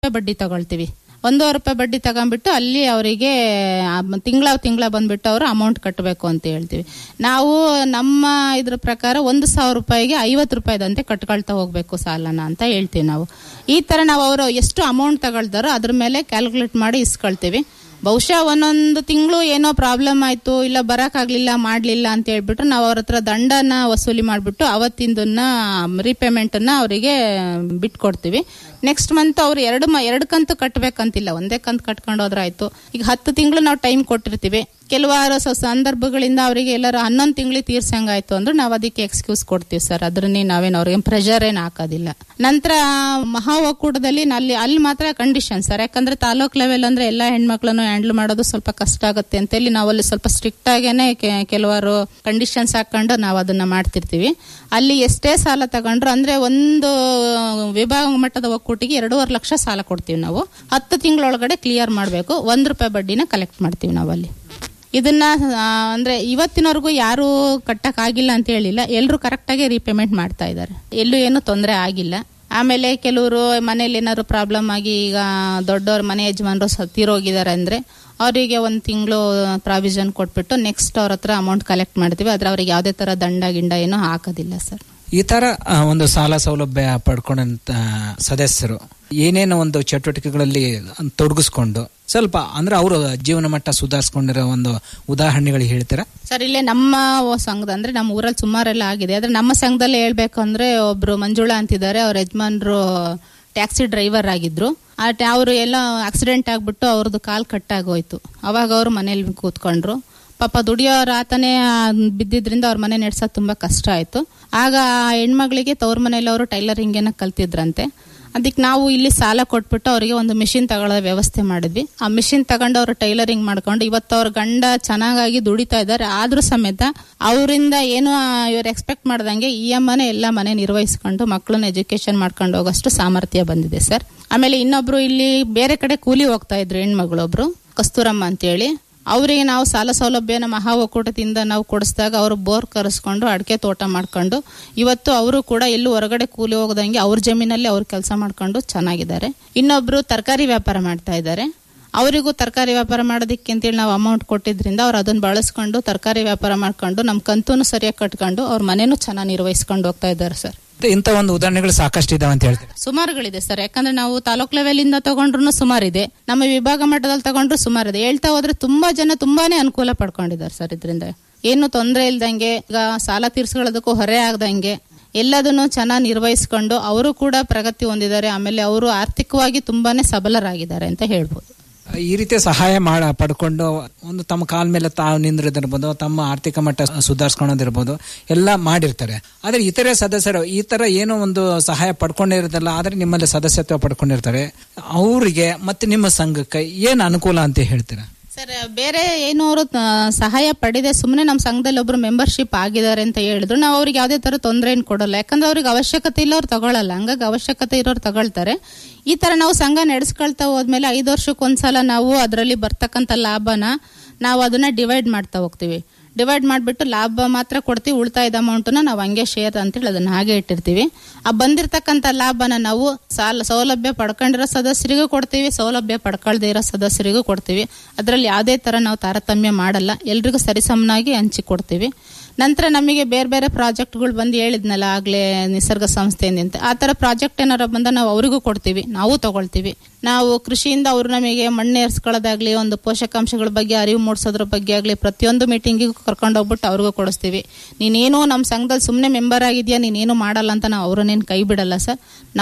ರೂಪಾಯಿ ಬಡ್ಡಿ ತಗೊಳ್ತೀವಿ ಒಂದೂವರೆ ರೂಪಾಯಿ ಬಡ್ಡಿ ತಗೊಂಡ್ಬಿಟ್ಟು ಅಲ್ಲಿ ಅವರಿಗೆ ತಿಂಗಳ ತಿಂಗಳ ಬಂದ್ಬಿಟ್ಟು ಅವರು ಅಮೌಂಟ್ ಕಟ್ಟಬೇಕು ಅಂತ ಹೇಳ್ತೀವಿ ನಾವು ನಮ್ಮ ಇದ್ರ ಪ್ರಕಾರ ಒಂದು ಸಾವಿರ ರೂಪಾಯಿಗೆ ಐವತ್ತು ರೂಪಾಯಿದಂತೆ ಕಟ್ಕೊಳ್ತಾ ಹೋಗ್ಬೇಕು ಸಾಲನ ಅಂತ ಹೇಳ್ತೀವಿ ನಾವು ಈ ತರ ನಾವು ಅವರು ಎಷ್ಟು ಅಮೌಂಟ್ ತಗೊಳ್ತಾರೋ ಅದ್ರ ಮೇಲೆ ಕ್ಯಾಲ್ಕುಲೇಟ್ ಮಾಡಿ ಇಸ್ಕೊಳ್ತೀವಿ ಬಹುಶಃ ಒಂದೊಂದು ತಿಂಗಳು ಏನೋ ಪ್ರಾಬ್ಲಮ್ ಆಯ್ತು ಇಲ್ಲ ಬರಕ್ಕಾಗ್ಲಿಲ್ಲ ಮಾಡ್ಲಿಲ್ಲ ಅಂತ ಹೇಳ್ಬಿಟ್ಟು ನಾವು ಅವ್ರ ಹತ್ರ ದಂಡನ ವಸೂಲಿ ಮಾಡ್ಬಿಟ್ಟು ಅವತ್ತಿಂದನ್ನ ರೀಪೇಮೆಂಟ್ ಅನ್ನ ಅವರಿಗೆ ಬಿಟ್ಕೊಡ್ತೀವಿ ನೆಕ್ಸ್ಟ್ ಮಂತ್ ಅವ್ರು ಎರಡು ಮ ಎರಡು ಕಂತು ಕಟ್ಟಬೇಕಂತಿಲ್ಲ ಒಂದೇ ಕಂತು ಕಟ್ಕೊಂಡು ಹೋದ್ರೆ ಆಯ್ತು ಈಗ ಹತ್ತು ತಿಂಗಳು ನಾವು ಟೈಮ್ ಕೊಟ್ಟಿರ್ತೀವಿ ಕೆಲವಾರು ಸ- ಸಂದರ್ಭಗಳಿಂದ ಅವರಿಗೆ ಎಲ್ಲರೂ ಹನ್ನೊಂದು ತಿಂಗಳಿಗೆ ತೀರ್ಸಂಗಾಯ್ತು ಅಂದ್ರೆ ನಾವು ಅದಕ್ಕೆ ಎಕ್ಸ್ಕ್ಯೂಸ್ ಕೊಡ್ತೀವಿ ಸರ್ ಅದ್ರನ್ನೇ ನಾವೇನು ಅವ್ರಿಗೆ ಪ್ರೆಷರ್ ಏನು ಹಾಕೋದಿಲ್ಲ ನಂತರ ಮಹಾ ಒಕ್ಕೂಟದಲ್ಲಿ ಅಲ್ಲಿ ಅಲ್ಲಿ ಮಾತ್ರ ಕಂಡೀಷನ್ ಸರ್ ಯಾಕಂದ್ರೆ ತಾಲೂಕ್ ಲೆವೆಲ್ ಅಂದ್ರೆ ಎಲ್ಲಾ ಹೆಣ್ಮಕ್ಳನ್ನು ಹ್ಯಾಂಡಲ್ ಮಾಡೋದು ಸ್ವಲ್ಪ ಕಷ್ಟ ಆಗುತ್ತೆ ಅಂತ ಹೇಳಿ ನಾವು ಅಲ್ಲಿ ಸ್ವಲ್ಪ ಸ್ಟ್ರಿಕ್ಟ್ ಆಗೇನೆ ಕೆ- ಕೆಲವಾರು ಕಂಡೀಷನ್ಸ್ ಹಾಕೊಂಡು ನಾವು ಅದನ್ನ ಮಾಡ್ತಿರ್ತೀವಿ ಅಲ್ಲಿ ಎಷ್ಟೇ ಸಾಲ ತಗೊಂಡ್ರು ಅಂದ್ರೆ ಒಂದು ವಿಭಾಗ ಮಟ್ಟದ ಒಕ್ಕೂಟಿಗೆ ಎರಡೂವರೆ ಲಕ್ಷ ಸಾಲ ಕೊಡ್ತೀವಿ ನಾವು ಹತ್ತು ತಿಂಗಳೊಳಗಡೆ ಕ್ಲಿಯರ್ ಮಾಡಬೇಕು ಒಂದ್ ರೂಪಾಯಿ ಬಡ್ಡಿನ ಕಲೆಕ್ಟ್ ಮಾಡ್ತೀವಿ ನಾವು ಅಲ್ಲಿ ಇದನ್ನ ಆ, ಅಂದ್ರೆ ಇವತ್ತಿನವರೆಗೂ ಯಾರು ಕಟ್ಟಕ್ ಆಗಿಲ್ಲ ಅಂತ ಹೇಳಿಲ್ಲ ಎಲ್ಲರೂ ಕರೆಕ್ಟಾಗಿ ರೀಪೇಮೆಂಟ್ ಮಾಡ್ತಾ ಇದ್ದಾರೆ ಎಲ್ಲೂ ಏನು ತೊಂದರೆ ಆಗಿಲ್ಲ ಆಮೇಲೆ ಕೆಲವರು ಮನೇಲಿ ಏನಾದ್ರು ಪ್ರಾಬ್ಲಮ್ ಆಗಿ ಈಗ ದೊಡ್ಡವ್ರ ಮನೆ ಯಜಮಾನರು ಸತ್ತಿರೋಗಿದ್ದಾರೆ ಅಂದ್ರೆ ಅವರಿಗೆ ಒಂದು ತಿಂಗಳು ಪ್ರಾವಿಷನ್ ಕೊಟ್ಬಿಟ್ಟು ನೆಕ್ಸ್ಟ್ ಅವ್ರ ಹತ್ರ ಅಮೌಂಟ್ ಕಲೆಕ್ಟ್ ಮಾಡ್ತೀವಿ ಆದ್ರೆ ಅವ್ರಿಗೆ ಯಾವುದೇ ತರ ದಂಡ ಗಿಂಡ ಏನೂ ಹಾಕೋದಿಲ್ಲ ಸರ್ ಈ ತರ ಆ, ಒಂದು ಸಾಲ ಸೌಲಭ್ಯ ಪಡ್ಕೊಂಡಂತ ಸದಸ್ಯರು ಏನೇನೋ ಒಂದು ಚಟುವಟಿಕೆಗಳಲ್ಲಿ ತೊಡಗಿಸ್ಕೊಂಡು ಸ್ವಲ್ಪ ಅಂದ್ರೆ ಅವರು ಜೀವನ ಮಟ್ಟ ಸುಧಾರಿಸ್ಕೊಂಡಿರೋ ಒಂದು ಉದಾಹರಣೆಗಳು ಹೇಳ್ತೀರಾ ಸರ್ ಇಲ್ಲೇ ನಮ್ಮ ಸಂಘದ ಅಂದ್ರೆ ನಮ್ಮ ಊರಲ್ಲಿ ಸುಮಾರೆಲ್ಲ ಆಗಿದೆ ಆದ್ರೆ ನಮ್ಮ ಸಂಘದಲ್ಲಿ ಹೇಳ್ಬೇಕು ಅಂದ್ರೆ ಒಬ್ರು ಮಂಜುಳಾ ಅಂತಿದ್ದಾರೆ ಅವ್ರ ಯಜಮಾನ್ರು ಟ್ಯಾಕ್ಸಿ ಡ್ರೈವರ್ ಆಗಿದ್ರು ಅವರು ಎಲ್ಲ ಆಕ್ಸಿಡೆಂಟ್ ಆಗ್ಬಿಟ್ಟು ಅವ್ರದ್ದು ಕಾಲ್ ಕಟ್ಟಾಗೋಯ್ತು ಅವಾಗ ಅವರು ಮನೇಲಿ ಕೂತ್ಕೊಂಡ್ರು ಪಾಪ ದುಡಿಯೋರ್ ಆತನೇ ಆ, ಬಿದ್ದಿದ್ರಿಂದ ಅವ್ರ ಮನೆ ನಡೆಸೋದು ತುಂಬಾ ಕಷ್ಟ ಆಯ್ತು ಆಗ ಆ ಹೆಣ್ಮಗಳಿಗೆ ತವ್ರ ಮನೇಲಿ ಅವರು ಟೈಲರಿಂಗ್ ಏನ ಕಲ್ತಿದ್ರಂತೆ ಅದಕ್ಕೆ ನಾವು ಇಲ್ಲಿ ಸಾಲ ಕೊಟ್ಬಿಟ್ಟು ಅವರಿಗೆ ಒಂದು ಮಿಷಿನ್ ತಗೊಳ್ಳೋ ವ್ಯವಸ್ಥೆ ಮಾಡಿದ್ವಿ ಆ ಮಿಷಿನ್ ತಗೊಂಡು ಅವರು ಟೈಲರಿಂಗ್ ಮಾಡ್ಕೊಂಡು ಇವತ್ತು ಅವ್ರ ಗಂಡ ಚೆನ್ನಾಗಾಗಿ ದುಡಿತಾ ಇದ್ದಾರೆ ಆದ್ರೂ ಸಮೇತ ಅವರಿಂದ ಏನು ಇವ್ರು ಎಕ್ಸ್ಪೆಕ್ಟ್ ಮಾಡ್ದಂಗೆ ಇ ಎಮ್ ಮನೆ ಎಲ್ಲ ಮನೆ ನಿರ್ವಹಿಸ್ಕೊಂಡು ಮಕ್ಕಳನ್ನ ಎಜುಕೇಶನ್ ಮಾಡ್ಕೊಂಡು ಹೋಗೋಷ್ಟು ಸಾಮರ್ಥ್ಯ ಬಂದಿದೆ ಸರ್ ಆಮೇಲೆ ಇನ್ನೊಬ್ರು ಇಲ್ಲಿ ಬೇರೆ ಕಡೆ ಕೂಲಿ ಹೋಗ್ತಾ ಇದ್ರು ಹೆಣ್ಮಗಳೊಬ್ರು ಕಸ್ತೂರಮ್ಮ ಅಂತೇಳಿ ಅವರಿಗೆ ನಾವು ಸಾಲ ಸೌಲಭ್ಯನ ಮಹಾ ಒಕ್ಕೂಟದಿಂದ ನಾವು ಕೊಡಿಸಿದಾಗ ಅವರು ಬೋರ್ ಕರೆಸ್ಕೊಂಡು ಅಡಿಕೆ ತೋಟ ಮಾಡ್ಕೊಂಡು ಇವತ್ತು ಅವರು ಕೂಡ ಎಲ್ಲೂ ಹೊರಗಡೆ ಕೂಲಿ ಹೋಗದಂಗೆ ಅವ್ರ ಜಮೀನಲ್ಲಿ ಅವ್ರು ಕೆಲಸ ಮಾಡ್ಕೊಂಡು ಚೆನ್ನಾಗಿದ್ದಾರೆ ಇನ್ನೊಬ್ರು ತರಕಾರಿ ವ್ಯಾಪಾರ ಮಾಡ್ತಾ ಇದ್ದಾರೆ ಅವರಿಗೂ ತರಕಾರಿ ವ್ಯಾಪಾರ ಮಾಡೋದಕ್ಕೆ ಅಂತೇಳಿ ನಾವು ಅಮೌಂಟ್ ಕೊಟ್ಟಿದ್ರಿಂದ ಅವ್ರು ಅದನ್ನ ಬಳಸ್ಕೊಂಡು ತರಕಾರಿ ವ್ಯಾಪಾರ ಮಾಡ್ಕೊಂಡು ನಮ್ಮ ಕಂತೂನು ಸರಿಯಾಗಿ ಕಟ್ಕೊಂಡು ಅವ್ರ ಮನೇನು ಚೆನ್ನಾಗಿ ನಿರ್ವಹಿಸ್ಕೊಂಡು ಹೋಗ್ತಾ ಇದ್ದಾರೆ ಸರ್ ಇಂಥ ಒಂದು ಉದಾಹರಣೆಗಳು ಸಾಕಷ್ಟು ಇದಾವೆ ಅಂತ ಹೇಳ್ತೀರಾ ಸುಮಾರುಗಳಿದೆ ಸರ್ ಯಾಕಂದ್ರೆ ನಾವು ತಾಲೂಕ್ ಲೆವೆಲ್ ಇಂದ ತಗೊಂಡ್ರು ಸುಮಾರಿದೆ ನಮ್ಮ ವಿಭಾಗ ಮಟ್ಟದಲ್ಲಿ ತಗೊಂಡ್ರು ಸುಮಾರಿದೆ ಹೇಳ್ತಾ ಹೋದ್ರೆ ತುಂಬಾ ಜನ ತುಂಬಾನೇ ಅನುಕೂಲ ಪಡ್ಕೊಂಡಿದ್ದಾರೆ ಸರ್ ಇದರಿಂದ ಏನು ತೊಂದರೆ ಇಲ್ದಂಗೆ ಈಗ ಸಾಲ ತೀರ್ಸ್ಕೊಳ್ಳೋದಕ್ಕೂ ಹೊರೆ ಆಗದಂಗೆ ಎಲ್ಲದನ್ನು ಚೆನ್ನಾಗಿ ನಿರ್ವಹಿಸ್ಕೊಂಡು ಅವರು ಕೂಡ ಪ್ರಗತಿ ಹೊಂದಿದ್ದಾರೆ ಆಮೇಲೆ ಅವರು ಆರ್ಥಿಕವಾಗಿ ತುಂಬಾನೇ ಸಬಲರಾಗಿದ್ದಾರೆ ಅಂತ ಹೇಳ್ಬೋದು ಈ ರೀತಿ ಸಹಾಯ ಮಾಡ ಪಡ್ಕೊಂಡು ಒಂದು ತಮ್ಮ ಕಾಲ ಮೇಲೆ ತಾವು ನಿಂದ್ರದಿರ್ಬೋದು ತಮ್ಮ ಆರ್ಥಿಕ ಮಟ್ಟ ಸುಧಾರಿಸ್ಕೊಳ್ಳೋದಿರ್ಬೋದು ಎಲ್ಲ ಮಾಡಿರ್ತಾರೆ ಆದ್ರೆ ಇತರೆ ಸದಸ್ಯರು ಈ ತರ ಏನೋ ಒಂದು ಸಹಾಯ ಪಡ್ಕೊಂಡಿರೋದಲ್ಲ ಆದ್ರೆ ನಿಮ್ಮಲ್ಲಿ ಸದಸ್ಯತ್ವ ಪಡ್ಕೊಂಡಿರ್ತಾರೆ ಅವರಿಗೆ ಮತ್ತೆ ನಿಮ್ಮ ಸಂಘಕ್ಕೆ ಏನ್ ಅನುಕೂಲ ಅಂತ ಹೇಳ್ತೀರಾ ಸರ್ ಬೇರೆ ಏನು ಅವರು ಸಹಾಯ ಪಡೆದೆ ಸುಮ್ಮನೆ ನಮ್ಮ ಸಂಘದಲ್ಲಿ ಒಬ್ರು ಮೆಂಬರ್ಶಿಪ್ ಆಗಿದ್ದಾರೆ ಅಂತ ಹೇಳಿದ್ರು ನಾವು ಅವ್ರಿಗೆ ಯಾವುದೇ ತರ ತೊಂದರೆ ಏನು ಕೊಡಲ್ಲ ಯಾಕಂದ್ರೆ ಅವ್ರಿಗೆ ಅವಶ್ಯಕತೆ ಇಲ್ಲ ಅವ್ರು ತಗೊಳ್ಳಲ್ಲ ಹಂಗಾಗಿ ಅವಶ್ಯಕತೆ ಇರೋರು ತಗೊಳ್ತಾರೆ ಈ ತರ ನಾವು ಸಂಘ ನಡೆಸ್ಕೊಳ್ತಾ ಹೋದ್ಮೇಲೆ ಐದು ವರ್ಷಕ್ಕೆ ಒಂದ್ಸಲ ನಾವು ಅದರಲ್ಲಿ ಬರ್ತಕ್ಕಂಥ ಲಾಭನ ನಾವು ಅದನ್ನ ಡಿವೈಡ್ ಮಾಡ್ತಾ ಹೋಗ್ತೀವಿ ಡಿವೈಡ್ ಮಾಡಿಬಿಟ್ಟು ಲಾಭ ಮಾತ್ರ ಕೊಡ್ತೀವಿ ಉಳಿತಾಯದ ಅಮೌಂಟನ್ನ ನಾವು ಹಂಗೆ ಶೇರ್ ಅಂತೇಳಿ ಅದನ್ನ ಹಾಗೆ ಇಟ್ಟಿರ್ತೀವಿ ಆ ಬಂದಿರತಕ್ಕಂಥ ಲಾಭನ ನಾವು ಸಾಲ ಸೌಲಭ್ಯ ಪಡ್ಕೊಂಡಿರೋ ಸದಸ್ಯರಿಗೂ ಕೊಡ್ತೀವಿ ಸೌಲಭ್ಯ ಪಡ್ಕೊಳ್ದೇ ಇರೋ ಸದಸ್ಯರಿಗೂ ಕೊಡ್ತೀವಿ ಅದರಲ್ಲಿ ಯಾವುದೇ ತರ ನಾವು ತಾರತಮ್ಯ ಮಾಡಲ್ಲ ಎಲ್ರಿಗೂ ಸರಿಸಮನಾಗಿ ಹಂಚಿ ಕೊಡ್ತೀವಿ ನಂತರ ನಮಗೆ ಬೇರೆ ಬೇರೆ ಪ್ರಾಜೆಕ್ಟ್ಗಳು ಬಂದು ಹೇಳಿದ್ನಲ್ಲ ಆಗ್ಲೇ ನಿಸರ್ಗ ಸಂಸ್ಥೆಯಿಂದ ಅಂತ ಆ ತರ ಪ್ರಾಜೆಕ್ಟ್ ಏನಾರ ಬಂದ ನಾವು ಅವರಿಗೂ ಕೊಡ್ತೀವಿ ನಾವು ತಗೊಳ್ತೀವಿ ನಾವು ಕೃಷಿಯಿಂದ ಅವರು ನಮಗೆ ಮಣ್ಣು ಏರ್ಸ್ಕೊಳ್ಳೋದಾಗ್ಲಿ ಒಂದು ಪೋಷಕಾಂಶಗಳ ಬಗ್ಗೆ ಅರಿವು ಮೂಡಿಸೋದ್ರ ಬಗ್ಗೆ ಆಗಲಿ ಪ್ರತಿಯೊಂದು ಮೀಟಿಂಗಿಗೂ ಕರ್ಕೊಂಡು ಹೋಗ್ಬಿಟ್ಟು ಅವ್ರಿಗೂ ಕೊಡಿಸ್ತೀವಿ ನೀನೇನು ನಮ್ಮ ಸಂಘದಲ್ಲಿ ಸುಮ್ಮನೆ ಮೆಂಬರ್ ಆಗಿದ್ಯಾ ನೀನೇನು ಮಾಡಲ್ಲ ಅಂತ ನಾವು ಅವ್ರನ್ನೇನು ಕೈ ಬಿಡಲ್ಲ ಸರ್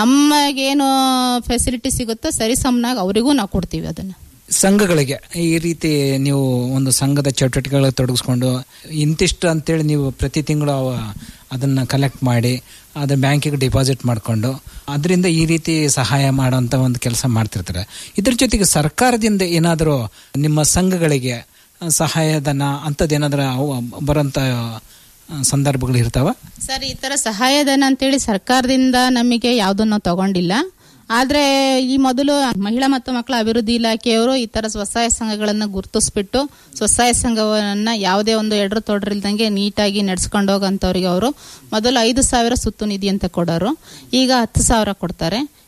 ನಮಗೇನು ಫೆಸಿಲಿಟಿ ಸಿಗುತ್ತೋ ಸರಿ ಸಮನಾಗಿ ಅವರಿಗೂ ನಾವು ಕೊಡ್ತೀವಿ ಅದನ್ನ ಸಂಘಗಳಿಗೆ ಈ ರೀತಿ ನೀವು ಒಂದು ಸಂಘದ ಚಟುವಟಿಕೆಗಳಿಗೆ ತೊಡಗಿಸ್ಕೊಂಡು ಇಂತಿಷ್ಟು ಅಂತೇಳಿ ನೀವು ಪ್ರತಿ ತಿಂಗಳು ಅವ- ಅದನ್ನ ಕಲೆಕ್ಟ್ ಮಾಡಿ ಅದನ್ನ ಬ್ಯಾಂಕಿಗೆ ಡಿಪಾಸಿಟ್ ಮಾಡಿಕೊಂಡು ಅದರಿಂದ ಈ ರೀತಿ ಸಹಾಯ ಮಾಡುವಂತ ಒಂದು ಕೆಲಸ ಮಾಡ್ತಿರ್ತಾರೆ ಇದ್ರ ಜೊತೆಗೆ ಸರ್ಕಾರದಿಂದ ಏನಾದರೂ ನಿಮ್ಮ ಸಂಘಗಳಿಗೆ ಸಹಾಯಧನ ಅಂಥದ್ದೇನಾದ್ರೂ ಅವು ಬರೋಂಥ ಸಂದರ್ಭಗಳು ಇರ್ತಾವ ಸರ್ ಈ ತರ ಸಹಾಯಧನ ಅಂತೇಳಿ ಸರ್ಕಾರದಿಂದ ನಮಗೆ ಯಾವುದನ್ನು ತಗೊಂಡಿಲ್ಲ ಆದ್ರೆ ಈ ಮೊದಲು ಮಹಿಳಾ ಮತ್ತು ಮಕ್ಕಳ ಅಭಿವೃದ್ಧಿ ಇಲಾಖೆಯವರು ಈ ತರ ಸ್ವಸಹಾಯ ಸಂಘಗಳನ್ನ ಗುರುತಿಸ್ಬಿಟ್ಟು ಸ್ವಸಹಾಯ ಸಂಘವನ್ನ ಯಾವುದೇ ಒಂದು ಎಡ್ರು ತೊಡ್ರಿಲ್ದಂಗೆ ನೀಟಾಗಿ ನಡ್ಸ್ಕೊಂಡು ಹೋಗಂತವ್ರಿಗೆ ಅವರು ಮೊದಲು ಐದು ಸಾವಿರ ಸುತ್ತು ನಿಧಿ ಅಂತ ಕೊಡೋರು ಈಗ ಹತ್ತು ಸಾವಿರ ಕೊಡ್ತಾರೆ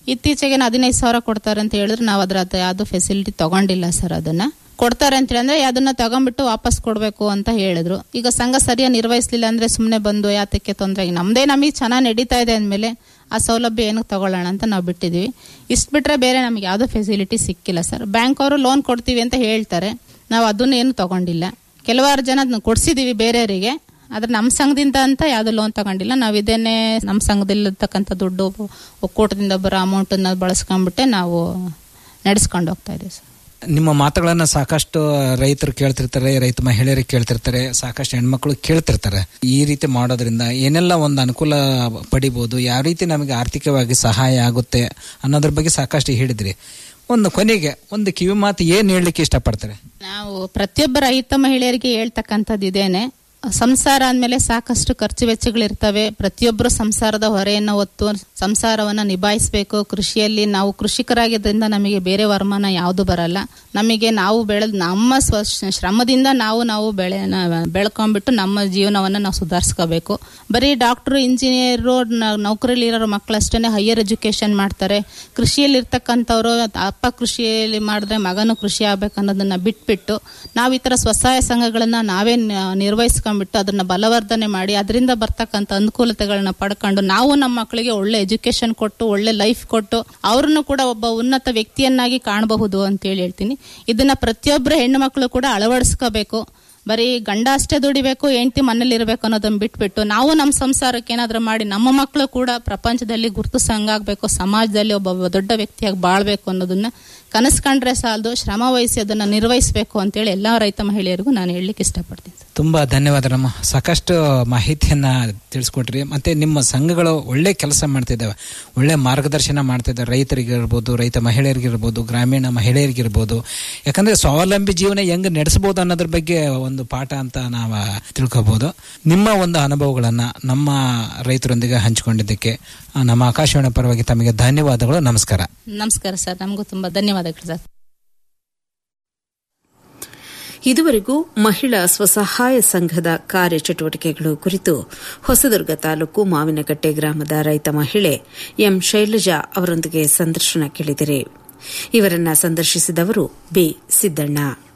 ಇತ್ತೀಚೆಗೆ ಹದಿನೈದು ಸಾವಿರ ಕೊಡ್ತಾರೆ ಅಂತ ಹೇಳಿದ್ರೆ ನಾವು ಅದ್ರ ಅದು ಯಾವುದು ಫೆಸಿಲಿಟಿ ತಗೊಂಡಿಲ್ಲ ಸರ್ ಅದನ್ನ ಕೊಡ್ತಾರೆ ಅಂತ ಅಂದ್ರೆ ಅದನ್ನ ತಗೊಂಡ್ಬಿಟ್ಟು ವಾಪಸ್ ಕೊಡಬೇಕು ಅಂತ ಹೇಳಿದ್ರು ಈಗ ಸಂಘ ಸರಿಯಾಗಿ ನಿರ್ವಹಿಸ್ಲಿಲ್ಲ ಅಂದ್ರೆ ಸುಮ್ಮನೆ ಬಂದು ಯಾತಕ್ಕೆ ತೊಂದರೆ ನಮ್ದೇ ನಮಗೆ ಚೆನ್ನಾಗಿ ನಡೀತಾ ಇದೆ ಅಂದಮೇಲೆ ಆ ಸೌಲಭ್ಯ ಏನಕ್ಕೆ ತಗೊಳ್ಳೋಣ ಅಂತ ನಾವು ಬಿಟ್ಟಿದ್ವಿ ಇಷ್ಟು ಬಿಟ್ರೆ ಬೇರೆ ನಮಗೆ ಯಾವುದೋ ಫೆಸಿಲಿಟಿ ಸಿಕ್ಕಿಲ್ಲ ಸರ್ ಬ್ಯಾಂಕ್ ಅವರು ಲೋನ್ ಕೊಡ್ತೀವಿ ಅಂತ ಹೇಳ್ತಾರೆ ನಾವು ಅದನ್ನ ಏನು ತಗೊಂಡಿಲ್ಲ ಕೆಲವಾರು ಜನ ಅದ್ನ ಕೊಡ್ಸಿದೀವಿ ಬೇರೆಯವರಿಗೆ ಆದ್ರೆ ನಮ್ಮ ಸಂಘದಿಂದ ಅಂತ ಯಾವ್ದು ಲೋನ್ ತಗೊಂಡಿಲ್ಲ ನಾವು ಇದನ್ನೇ ನಮ್ಮ ಸಂಘದಲ್ಲಿರ್ತಕ್ಕಂಥ ದುಡ್ಡು ಒಕ್ಕೂಟದಿಂದ ಬರೋ ಅಮೌಂಟನ್ನ ಬಳಸ್ಕೊಂಡ್ಬಿಟ್ಟೆ ನಾವು ನಡೆಸ್ಕೊಂಡು ಹೋಗ್ತಾ ಇದ್ದೀವಿ ಸರ್ ನಿಮ್ಮ ಮಾತುಗಳನ್ನ ಸಾಕಷ್ಟು ರೈತರು ಕೇಳ್ತಿರ್ತಾರೆ ರೈತ ಮಹಿಳೆಯರು ಕೇಳ್ತಿರ್ತಾರೆ ಸಾಕಷ್ಟು ಹೆಣ್ಮಕ್ಳು ಕೇಳ್ತಿರ್ತಾರೆ ಈ ರೀತಿ ಮಾಡೋದ್ರಿಂದ ಏನೆಲ್ಲ ಒಂದು ಅನುಕೂಲ ಪಡಿಬೋದು ಯಾವ ರೀತಿ ನಮಗೆ ಆರ್ಥಿಕವಾಗಿ ಸಹಾಯ ಆಗುತ್ತೆ ಅನ್ನೋದ್ರ ಬಗ್ಗೆ ಸಾಕಷ್ಟು ಹೇಳಿದ್ರಿ ಒಂದು ಕೊನೆಗೆ ಒಂದು ಕಿವಿ ಮಾತು ಏನ್ ಹೇಳಲಿಕ್ಕೆ ಇಷ್ಟಪಡ್ತಾರೆ ನಾವು ಪ್ರತಿಯೊಬ್ಬ ರೈತ ಮಹಿಳೆಯರಿಗೆ ಹೇಳ್ತಕ್ಕಂಥದ್ದು ಇದೇನೆ ಸಂಸಾರ ಅಂದಮೇಲೆ ಸಾಕಷ್ಟು ಖರ್ಚು ವೆಚ್ಚಗಳಿರ್ತವೆ ಪ್ರತಿಯೊಬ್ಬರು ಸಂಸಾರದ ಹೊರೆಯನ್ನು ಹೊತ್ತು ಸಂಸಾರವನ್ನು ನಿಭಾಯಿಸಬೇಕು ಕೃಷಿಯಲ್ಲಿ ನಾವು ಕೃಷಿಕರಾಗಿದ್ದರಿಂದ ನಮಗೆ ಬೇರೆ ವರಮಾನ ಯಾವುದು ಬರಲ್ಲ ನಮಗೆ ನಾವು ಬೆಳೆದ ನಮ್ಮ ಸ್ವ ಶ್ರಮದಿಂದ ನಾವು ನಾವು ಬೆಳೆನ ಬೆಳ್ಕೊಂಡ್ಬಿಟ್ಟು ನಮ್ಮ ಜೀವನವನ್ನು ನಾವು ಸುಧಾರಿಸ್ಕೋಬೇಕು ಬರೀ ಡಾಕ್ಟ್ರು ಇಂಜಿನಿಯರು ನೌಕರಿಲಿ ಇರೋ ಮಕ್ಕಳಷ್ಟೇ ಹೈಯರ್ ಎಜುಕೇಶನ್ ಮಾಡ್ತಾರೆ ಕೃಷಿಯಲ್ಲಿ ಇರ್ತಕ್ಕಂಥವ್ರು ಅಪ್ಪ ಕೃಷಿಯಲ್ಲಿ ಮಾಡಿದ್ರೆ ಮಗನು ಕೃಷಿ ಆಗ್ಬೇಕು ಅನ್ನೋದನ್ನ ಬಿಟ್ಬಿಟ್ಟು ನಾವು ಈ ತರ ಸ್ವಸಹಾಯ ಸಂಘಗಳನ್ನ ನಾವೇ ನ- ನಿರ್ವಹಿಸ್ಕೊಂಡ್ಬಿಟ್ಟು ಅದನ್ನ ಬಲವರ್ಧನೆ ಮಾಡಿ ಅದರಿಂದ ಬರ್ತಕ್ಕಂಥ ಅನುಕೂಲತೆಗಳನ್ನ ಪಡ್ಕೊಂಡು ನಾವು ನಮ್ಮ ಮಕ್ಕಳಿಗೆ ಒಳ್ಳೆ ಎಜುಕೇಶನ್ ಕೊಟ್ಟು ಒಳ್ಳೆ ಲೈಫ್ ಕೊಟ್ಟು ಅವ್ರನ್ನು ಕೂಡ ಒಬ್ಬ ಉನ್ನತ ವ್ಯಕ್ತಿಯನ್ನಾಗಿ ಕಾಣಬಹುದು ಅಂತೇಳಿ ಹೇಳ್ತೀನಿ ಇದನ್ನ ಪ್ರತಿಯೊಬ್ಬರು ಹೆಣ್ಣು ಮಕ್ಕಳು ಕೂಡ ಅಳವಡಿಸ್ಕೋಬೇಕು ಬರೀ ಗಂಡ ಅಷ್ಟೇ ದುಡಿಬೇಕು ಹೆಂಡತಿ ಮನೇಲಿ ಇರಬೇಕು ಅನ್ನೋದನ್ನ ಬಿಟ್ಬಿಟ್ಟು ನಾವು ನಮ್ಮ ಸಂಸಾರಕ್ಕೆ ಏನಾದ್ರೂ ಮಾಡಿ ನಮ್ಮ ಮಕ್ಕಳು ಕೂಡ ಪ್ರಪಂಚದಲ್ಲಿ ಗುರುತು ಸಂಗಾಗಬೇಕು ಸಮಾಜದಲ್ಲಿ ಒಬ್ಬ ದೊಡ್ಡ ವ್ಯಕ್ತಿಯಾಗಿ ಬಾಳ್ಬೇಕು ಅನ್ನೋದನ್ನ ಕನಸು ಕಂಡ್ರೆ ಸಾಲದು ಶ್ರಮ ವಹಿಸಿ ಅದನ್ನ ನಿರ್ವಹಿಸಬೇಕು ಅಂತೇಳಿ ಎಲ್ಲಾ ರೈತ ಮಹಿಳೆಯರಿಗೂ ನಾನು ಹೇಳಲಿಕ್ಕೆ ಇಷ್ಟಪಡ್ತೀನಿ ಸರ್. ತುಂಬಾ ಧನ್ಯವಾದ ನಮ್ಮ ಸಾಕಷ್ಟು ಮಾಹಿತಿಯನ್ನ ತಿಳಿಸ್ಕೊಟ್ರಿ ಮತ್ತೆ ನಿಮ್ಮ ಸಂಘಗಳು ಒಳ್ಳೆ ಕೆಲಸ ಮಾಡ್ತಿದ್ದಾವೆ ಒಳ್ಳೆ ಮಾರ್ಗದರ್ಶನ ಮಾಡ್ತಿದ್ದಾವೆ ರೈತರಿಗಿರ್ಬೋದು ರೈತ ಮಹಿಳೆಯರಿಗಿರ್ಬೋದು ಗ್ರಾಮೀಣ ಮಹಿಳೆಯರಿಗಿರ್ಬೋದು ಯಾಕಂದ್ರೆ ಸ್ವಾವಲಂಬಿ ಜೀವನ ಹೆಂಗ್ ನಡೆಸಬಹುದು ಅನ್ನೋದ್ರ ಬಗ್ಗೆ ಒಂದು ಪಾಠ ಅಂತ ನಾವು ತಿಳ್ಕೊಬಹುದು ನಿಮ್ಮ ಒಂದು ಅನುಭವಗಳನ್ನ ನಮ್ಮ ರೈತರೊಂದಿಗೆ ಹಂಚಿಕೊಂಡಿದ್ದಕ್ಕೆ ಆ, ನಮ್ಮ ಆಕಾಶವಾಣಿ ಪರವಾಗಿ ತಮಗೆ ಧನ್ಯವಾದಗಳು ನಮಸ್ಕಾರ ನಮಸ್ಕಾರ ಸರ್ ನಮಗೂ ತುಂಬಾ ಧನ್ಯವಾದಗಳು ಸರ್ ಇದುವರೆಗೂ ಮಹಿಳಾ ಸ್ವಸಹಾಯ ಸಂಘದ ಕಾರ್ಯಚಟುವಟಿಕೆಗಳು ಕುರಿತು ಹೊಸದುರ್ಗ ತಾಲೂಕು ಮಾವಿನಕಟ್ಟೆ ಗ್ರಾಮದ ರೈತ ಮಹಿಳೆ ಎಂ ಶೈಲಜಾ ಅವರೊಂದಿಗೆ ಸಂದರ್ಶನ ಕೇಳಿದಿರಿ ಇವರನ್ನ ಸಂದರ್ಶಿಸಿದವರು ಬಿ ಸಿದ್ದಣ್ಣ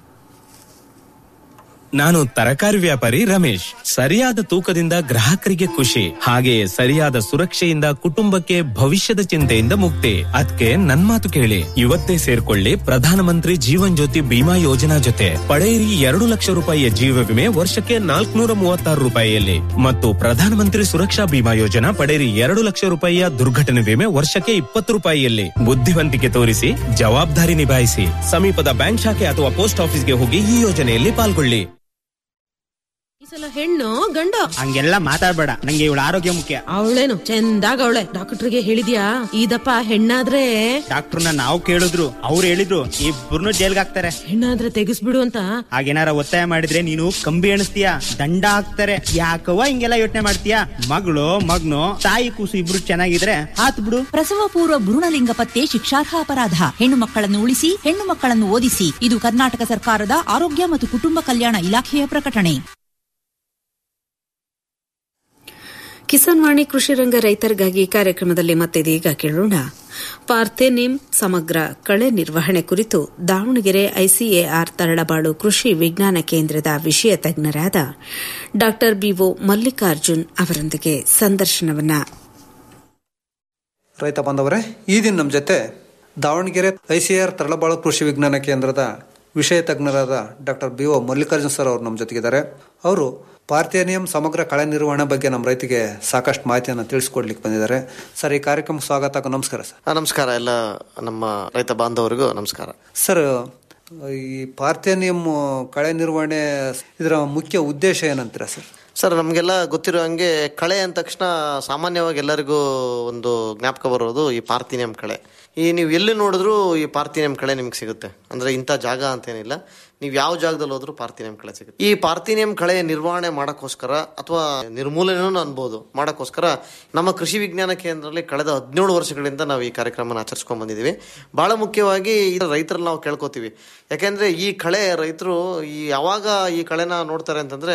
ನಾನು ತರಕಾರಿ ವ್ಯಾಪಾರಿ ರಮೇಶ್ ಸರಿಯಾದ ತೂಕದಿಂದ ಗ್ರಾಹಕರಿಗೆ ಖುಷಿ ಹಾಗೆಯೇ ಸರಿಯಾದ ಸುರಕ್ಷೆಯಿಂದ ಕುಟುಂಬಕ್ಕೆ ಭವಿಷ್ಯದ ಚಿಂತೆಯಿಂದ ಮುಕ್ತಿ ಅದಕ್ಕೆ ನನ್ ಮಾತು ಕೇಳಿ ಇವತ್ತೇ ಸೇರ್ಕೊಳ್ಳಿ ಪ್ರಧಾನಮಂತ್ರಿ ಜೀವನ್ ಜ್ಯೋತಿ ಬಿಮಾ ಯೋಜನಾ ಜೊತೆ ಪಡೆಯಿರಿ ಎರಡು ಲಕ್ಷ ರೂಪಾಯಿಯ ಜೀವ ವಿಮೆ ವರ್ಷಕ್ಕೆ ನಾಲ್ಕುನೂರ ಮೂವತ್ತಾರು ರೂಪಾಯಿಯಲ್ಲಿ ಮತ್ತು ಪ್ರಧಾನಮಂತ್ರಿ ಸುರಕ್ಷಾ ಬಿಮಾ ಯೋಜನಾ ಪಡೆಯಿರಿ ಎರಡು ಲಕ್ಷ ರೂಪಾಯಿಯ ದುರ್ಘಟನೆ ವಿಮೆ ವರ್ಷಕ್ಕೆ ಇಪ್ಪತ್ತು ರೂಪಾಯಿಯಲ್ಲಿ ಬುದ್ಧಿವಂತಿಕೆ ತೋರಿಸಿ ಜವಾಬ್ದಾರಿ ನಿಭಾಯಿಸಿ ಸಮೀಪದ ಬ್ಯಾಂಕ್ ಶಾಖೆ ಅಥವಾ ಪೋಸ್ಟ್ ಆಫೀಸ್ಗೆ ಹೋಗಿ ಈ ಯೋಜನೆಯಲ್ಲಿ ಪಾಲ್ಗೊಳ್ಳಿ ಈ ಸಲ ಹೆಣ್ಣು ಗಂಡು ಹಂಗೆಲ್ಲ ಮಾತಾಡ್ಬೇಡ ನಂಗೆ ಇವಳ ಆರೋಗ್ಯ ಮುಖ್ಯ ಅವಳೇನು ಚಂದಾಗ ಅವಳೆ ಡಾಕ್ಟರ್ಗೆ ಹೇಳಿದ್ಯಾ ಇದಪ್ಪ ಹೆಣ್ಣಾದ್ರೆ ಡಾಕ್ಟರ್ನ ನಾವು ಕೇಳಿದ್ರು ಅವ್ರು ಹೇಳಿದ್ರು ಇಬ್ಬರನ್ನು ಜೈಲ್ಗೆ ಹಾಕ್ತಾರೆ ಹೆಣ್ಣಾದ್ರೆ ತೆಗಿಸ್ಬಿಡು ಅಂತ ಹಾಗೇನಾರ ಒತ್ತಾಯ ಮಾಡಿದ್ರೆ ನೀನು ಕಂಬಿ ಎಣಿಸ್ತೀಯ ದಂಡ ಹಾಕ್ತಾರೆ ಯಾಕವ್ವ ಹಿಂಗೆಲ್ಲ ಯೋಚನೆ ಮಾಡ್ತೀಯ ಮಗಳು ಮಗ್ನು ತಾಯಿ ಕೂಸು ಇಬ್ರು ಚೆನ್ನಾಗಿದ್ರೆ ಆತ್ ಬಿಡು ಪ್ರಸವ ಪೂರ್ವ ಭ್ರೂಣಲಿಂಗ ಪತ್ತೆ ಶಿಕ್ಷಾರ್ಹ ಅಪರಾಧ ಹೆಣ್ಣು ಮಕ್ಕಳನ್ನು ಉಳಿಸಿ ಹೆಣ್ಣು ಮಕ್ಕಳನ್ನು ಓದಿಸಿ ಇದು ಕರ್ನಾಟಕ ಸರ್ಕಾರದ ಆರೋಗ್ಯ ಮತ್ತು ಕುಟುಂಬ ಕಲ್ಯಾಣ ಇಲಾಖೆಯ ಪ್ರಕಟಣೆ ಕಿಸಾನ್ ವಾಣಿ ಕೃಷಿ ರಂಗ ರೈತರಿಗಾಗಿ ಕಾರ್ಯಕ್ರಮದಲ್ಲಿ ಮತ್ತಿದೀಗ ಕೇಳೋಣ ಪಾರ್ಥೆನಿಮ್ ಸಮಗ್ರ ಕಳೆ ನಿರ್ವಹಣೆ ಕುರಿತು ದಾವಣಗೆರೆ ಐಸಿಎಆರ್ ತರಳಬಾಳು ಕೃಷಿ ವಿಜ್ಞಾನ ಕೇಂದ್ರದ ವಿಷಯ ತಜ್ಞರಾದ ಡಾ ಬಿಒ ಮಲ್ಲಿಕಾರ್ಜುನ್ ಅವರೊಂದಿಗೆ ಸಂದರ್ಶನವನ್ನ ರೈತ ಬಾಂಧವರೇ ಈ ದಿನ ನಮ್ಮ ಜೊತೆ ದಾವಣಗೆರೆ ಐಸಿಆರ್ ತರಳಬಾಳು ಕೃಷಿ ವಿಜ್ಞಾನ ಕೇಂದ್ರದ ವಿಷಯ ತಜ್ಞರಾದ doctor B O Mallikarjun sir ಅವರು ನಮ್ಮ ಜೊತೆಗಿದ್ದಾರೆ ಅವರು ಪಾರ್ಥೇನಿಯಂ ಸಮಗ್ರ ಕಳೆ ನಿರ್ವಹಣೆ ಬಗ್ಗೆ ನಮ್ಮ ರೈತಿಗೆ ಸಾಕಷ್ಟು ಮಾಹಿತಿಯನ್ನು ತಿಳಿಸ್ಕೊಡ್ಲಿಕ್ಕೆ ಬಂದಿದ್ದಾರೆ ಸರ್ ಈ ಕಾರ್ಯಕ್ರಮಕ್ಕೆ ಸ್ವಾಗತ ನಮಸ್ಕಾರ ಸರ್ ಆ, ನಮಸ್ಕಾರ ಎಲ್ಲ ನಮ್ಮ ರೈತ ಬಾಂಧವರಿಗೂ ನಮಸ್ಕಾರ ಸರ್ ಈ ಪಾರ್ಥೇನಿಯಂ ಕಳೆ ನಿರ್ವಹಣೆ ಇದರ ಮುಖ್ಯ ಉದ್ದೇಶ ಏನಂತೀರಾ ಸರ್ ಸರ್ ನಮಗೆಲ್ಲ ಗೊತ್ತಿರೋ ಹಂಗೆ ಕಳೆ ಅಂದ ತಕ್ಷಣ ಸಾಮಾನ್ಯವಾಗಿ ಎಲ್ಲರಿಗೂ ಒಂದು ಜ್ಞಾಪಕ ಬರೋದು ಈ ಪಾರ್ಥಿನಿಯಂ ಕಳೆ ಈ ನೀವು ಎಲ್ಲಿ ನೋಡಿದ್ರು ಈ ಪಾರ್ಥಿನಿಯಂ ಕಳೆ ನಿಮ್ಗೆ ಸಿಗುತ್ತೆ ಅಂದ್ರೆ ಇಂಥ ಜಾಗ ಅಂತೇನಿಲ್ಲ ನೀವು ಯಾವ ಜಾಗದಲ್ಲಿ ಹೋದ್ರೂ ಪಾರ್ಥಿನಿಯಂ ಕಳೆ ಸಿಗುತ್ತೆ ಈ ಪಾರ್ಥಿನಿಯಂ ಕಳೆ ನಿರ್ವಹಣೆ ಮಾಡೋಕ್ಕೋಸ್ಕರ ಅಥವಾ ನಿರ್ಮೂಲನೆನೂ ಅನ್ಬೋದು ಮಾಡೋಕ್ಕೋಸ್ಕರ ನಮ್ಮ ಕೃಷಿ ವಿಜ್ಞಾನ ಕೇಂದ್ರದಲ್ಲಿ ಕಳೆದ ಹದಿನೇಳು ವರ್ಷಗಳಿಂದ ನಾವು ಈ ಕಾರ್ಯಕ್ರಮನ ಆಚರಿಸ್ಕೊಂಡ್ ಬಂದಿದ್ದೀವಿ ಬಹಳ ಮುಖ್ಯವಾಗಿ ಈ ರೈತರಲ್ಲಿ ನಾವು ಕೇಳ್ಕೊತೀವಿ ಯಾಕೆಂದ್ರೆ ಈ ಕಳೆ ರೈತರು ಈ ಯಾವಾಗ ಈ ಕಳೆನ ನೋಡ್ತಾರೆ ಅಂತಂದ್ರೆ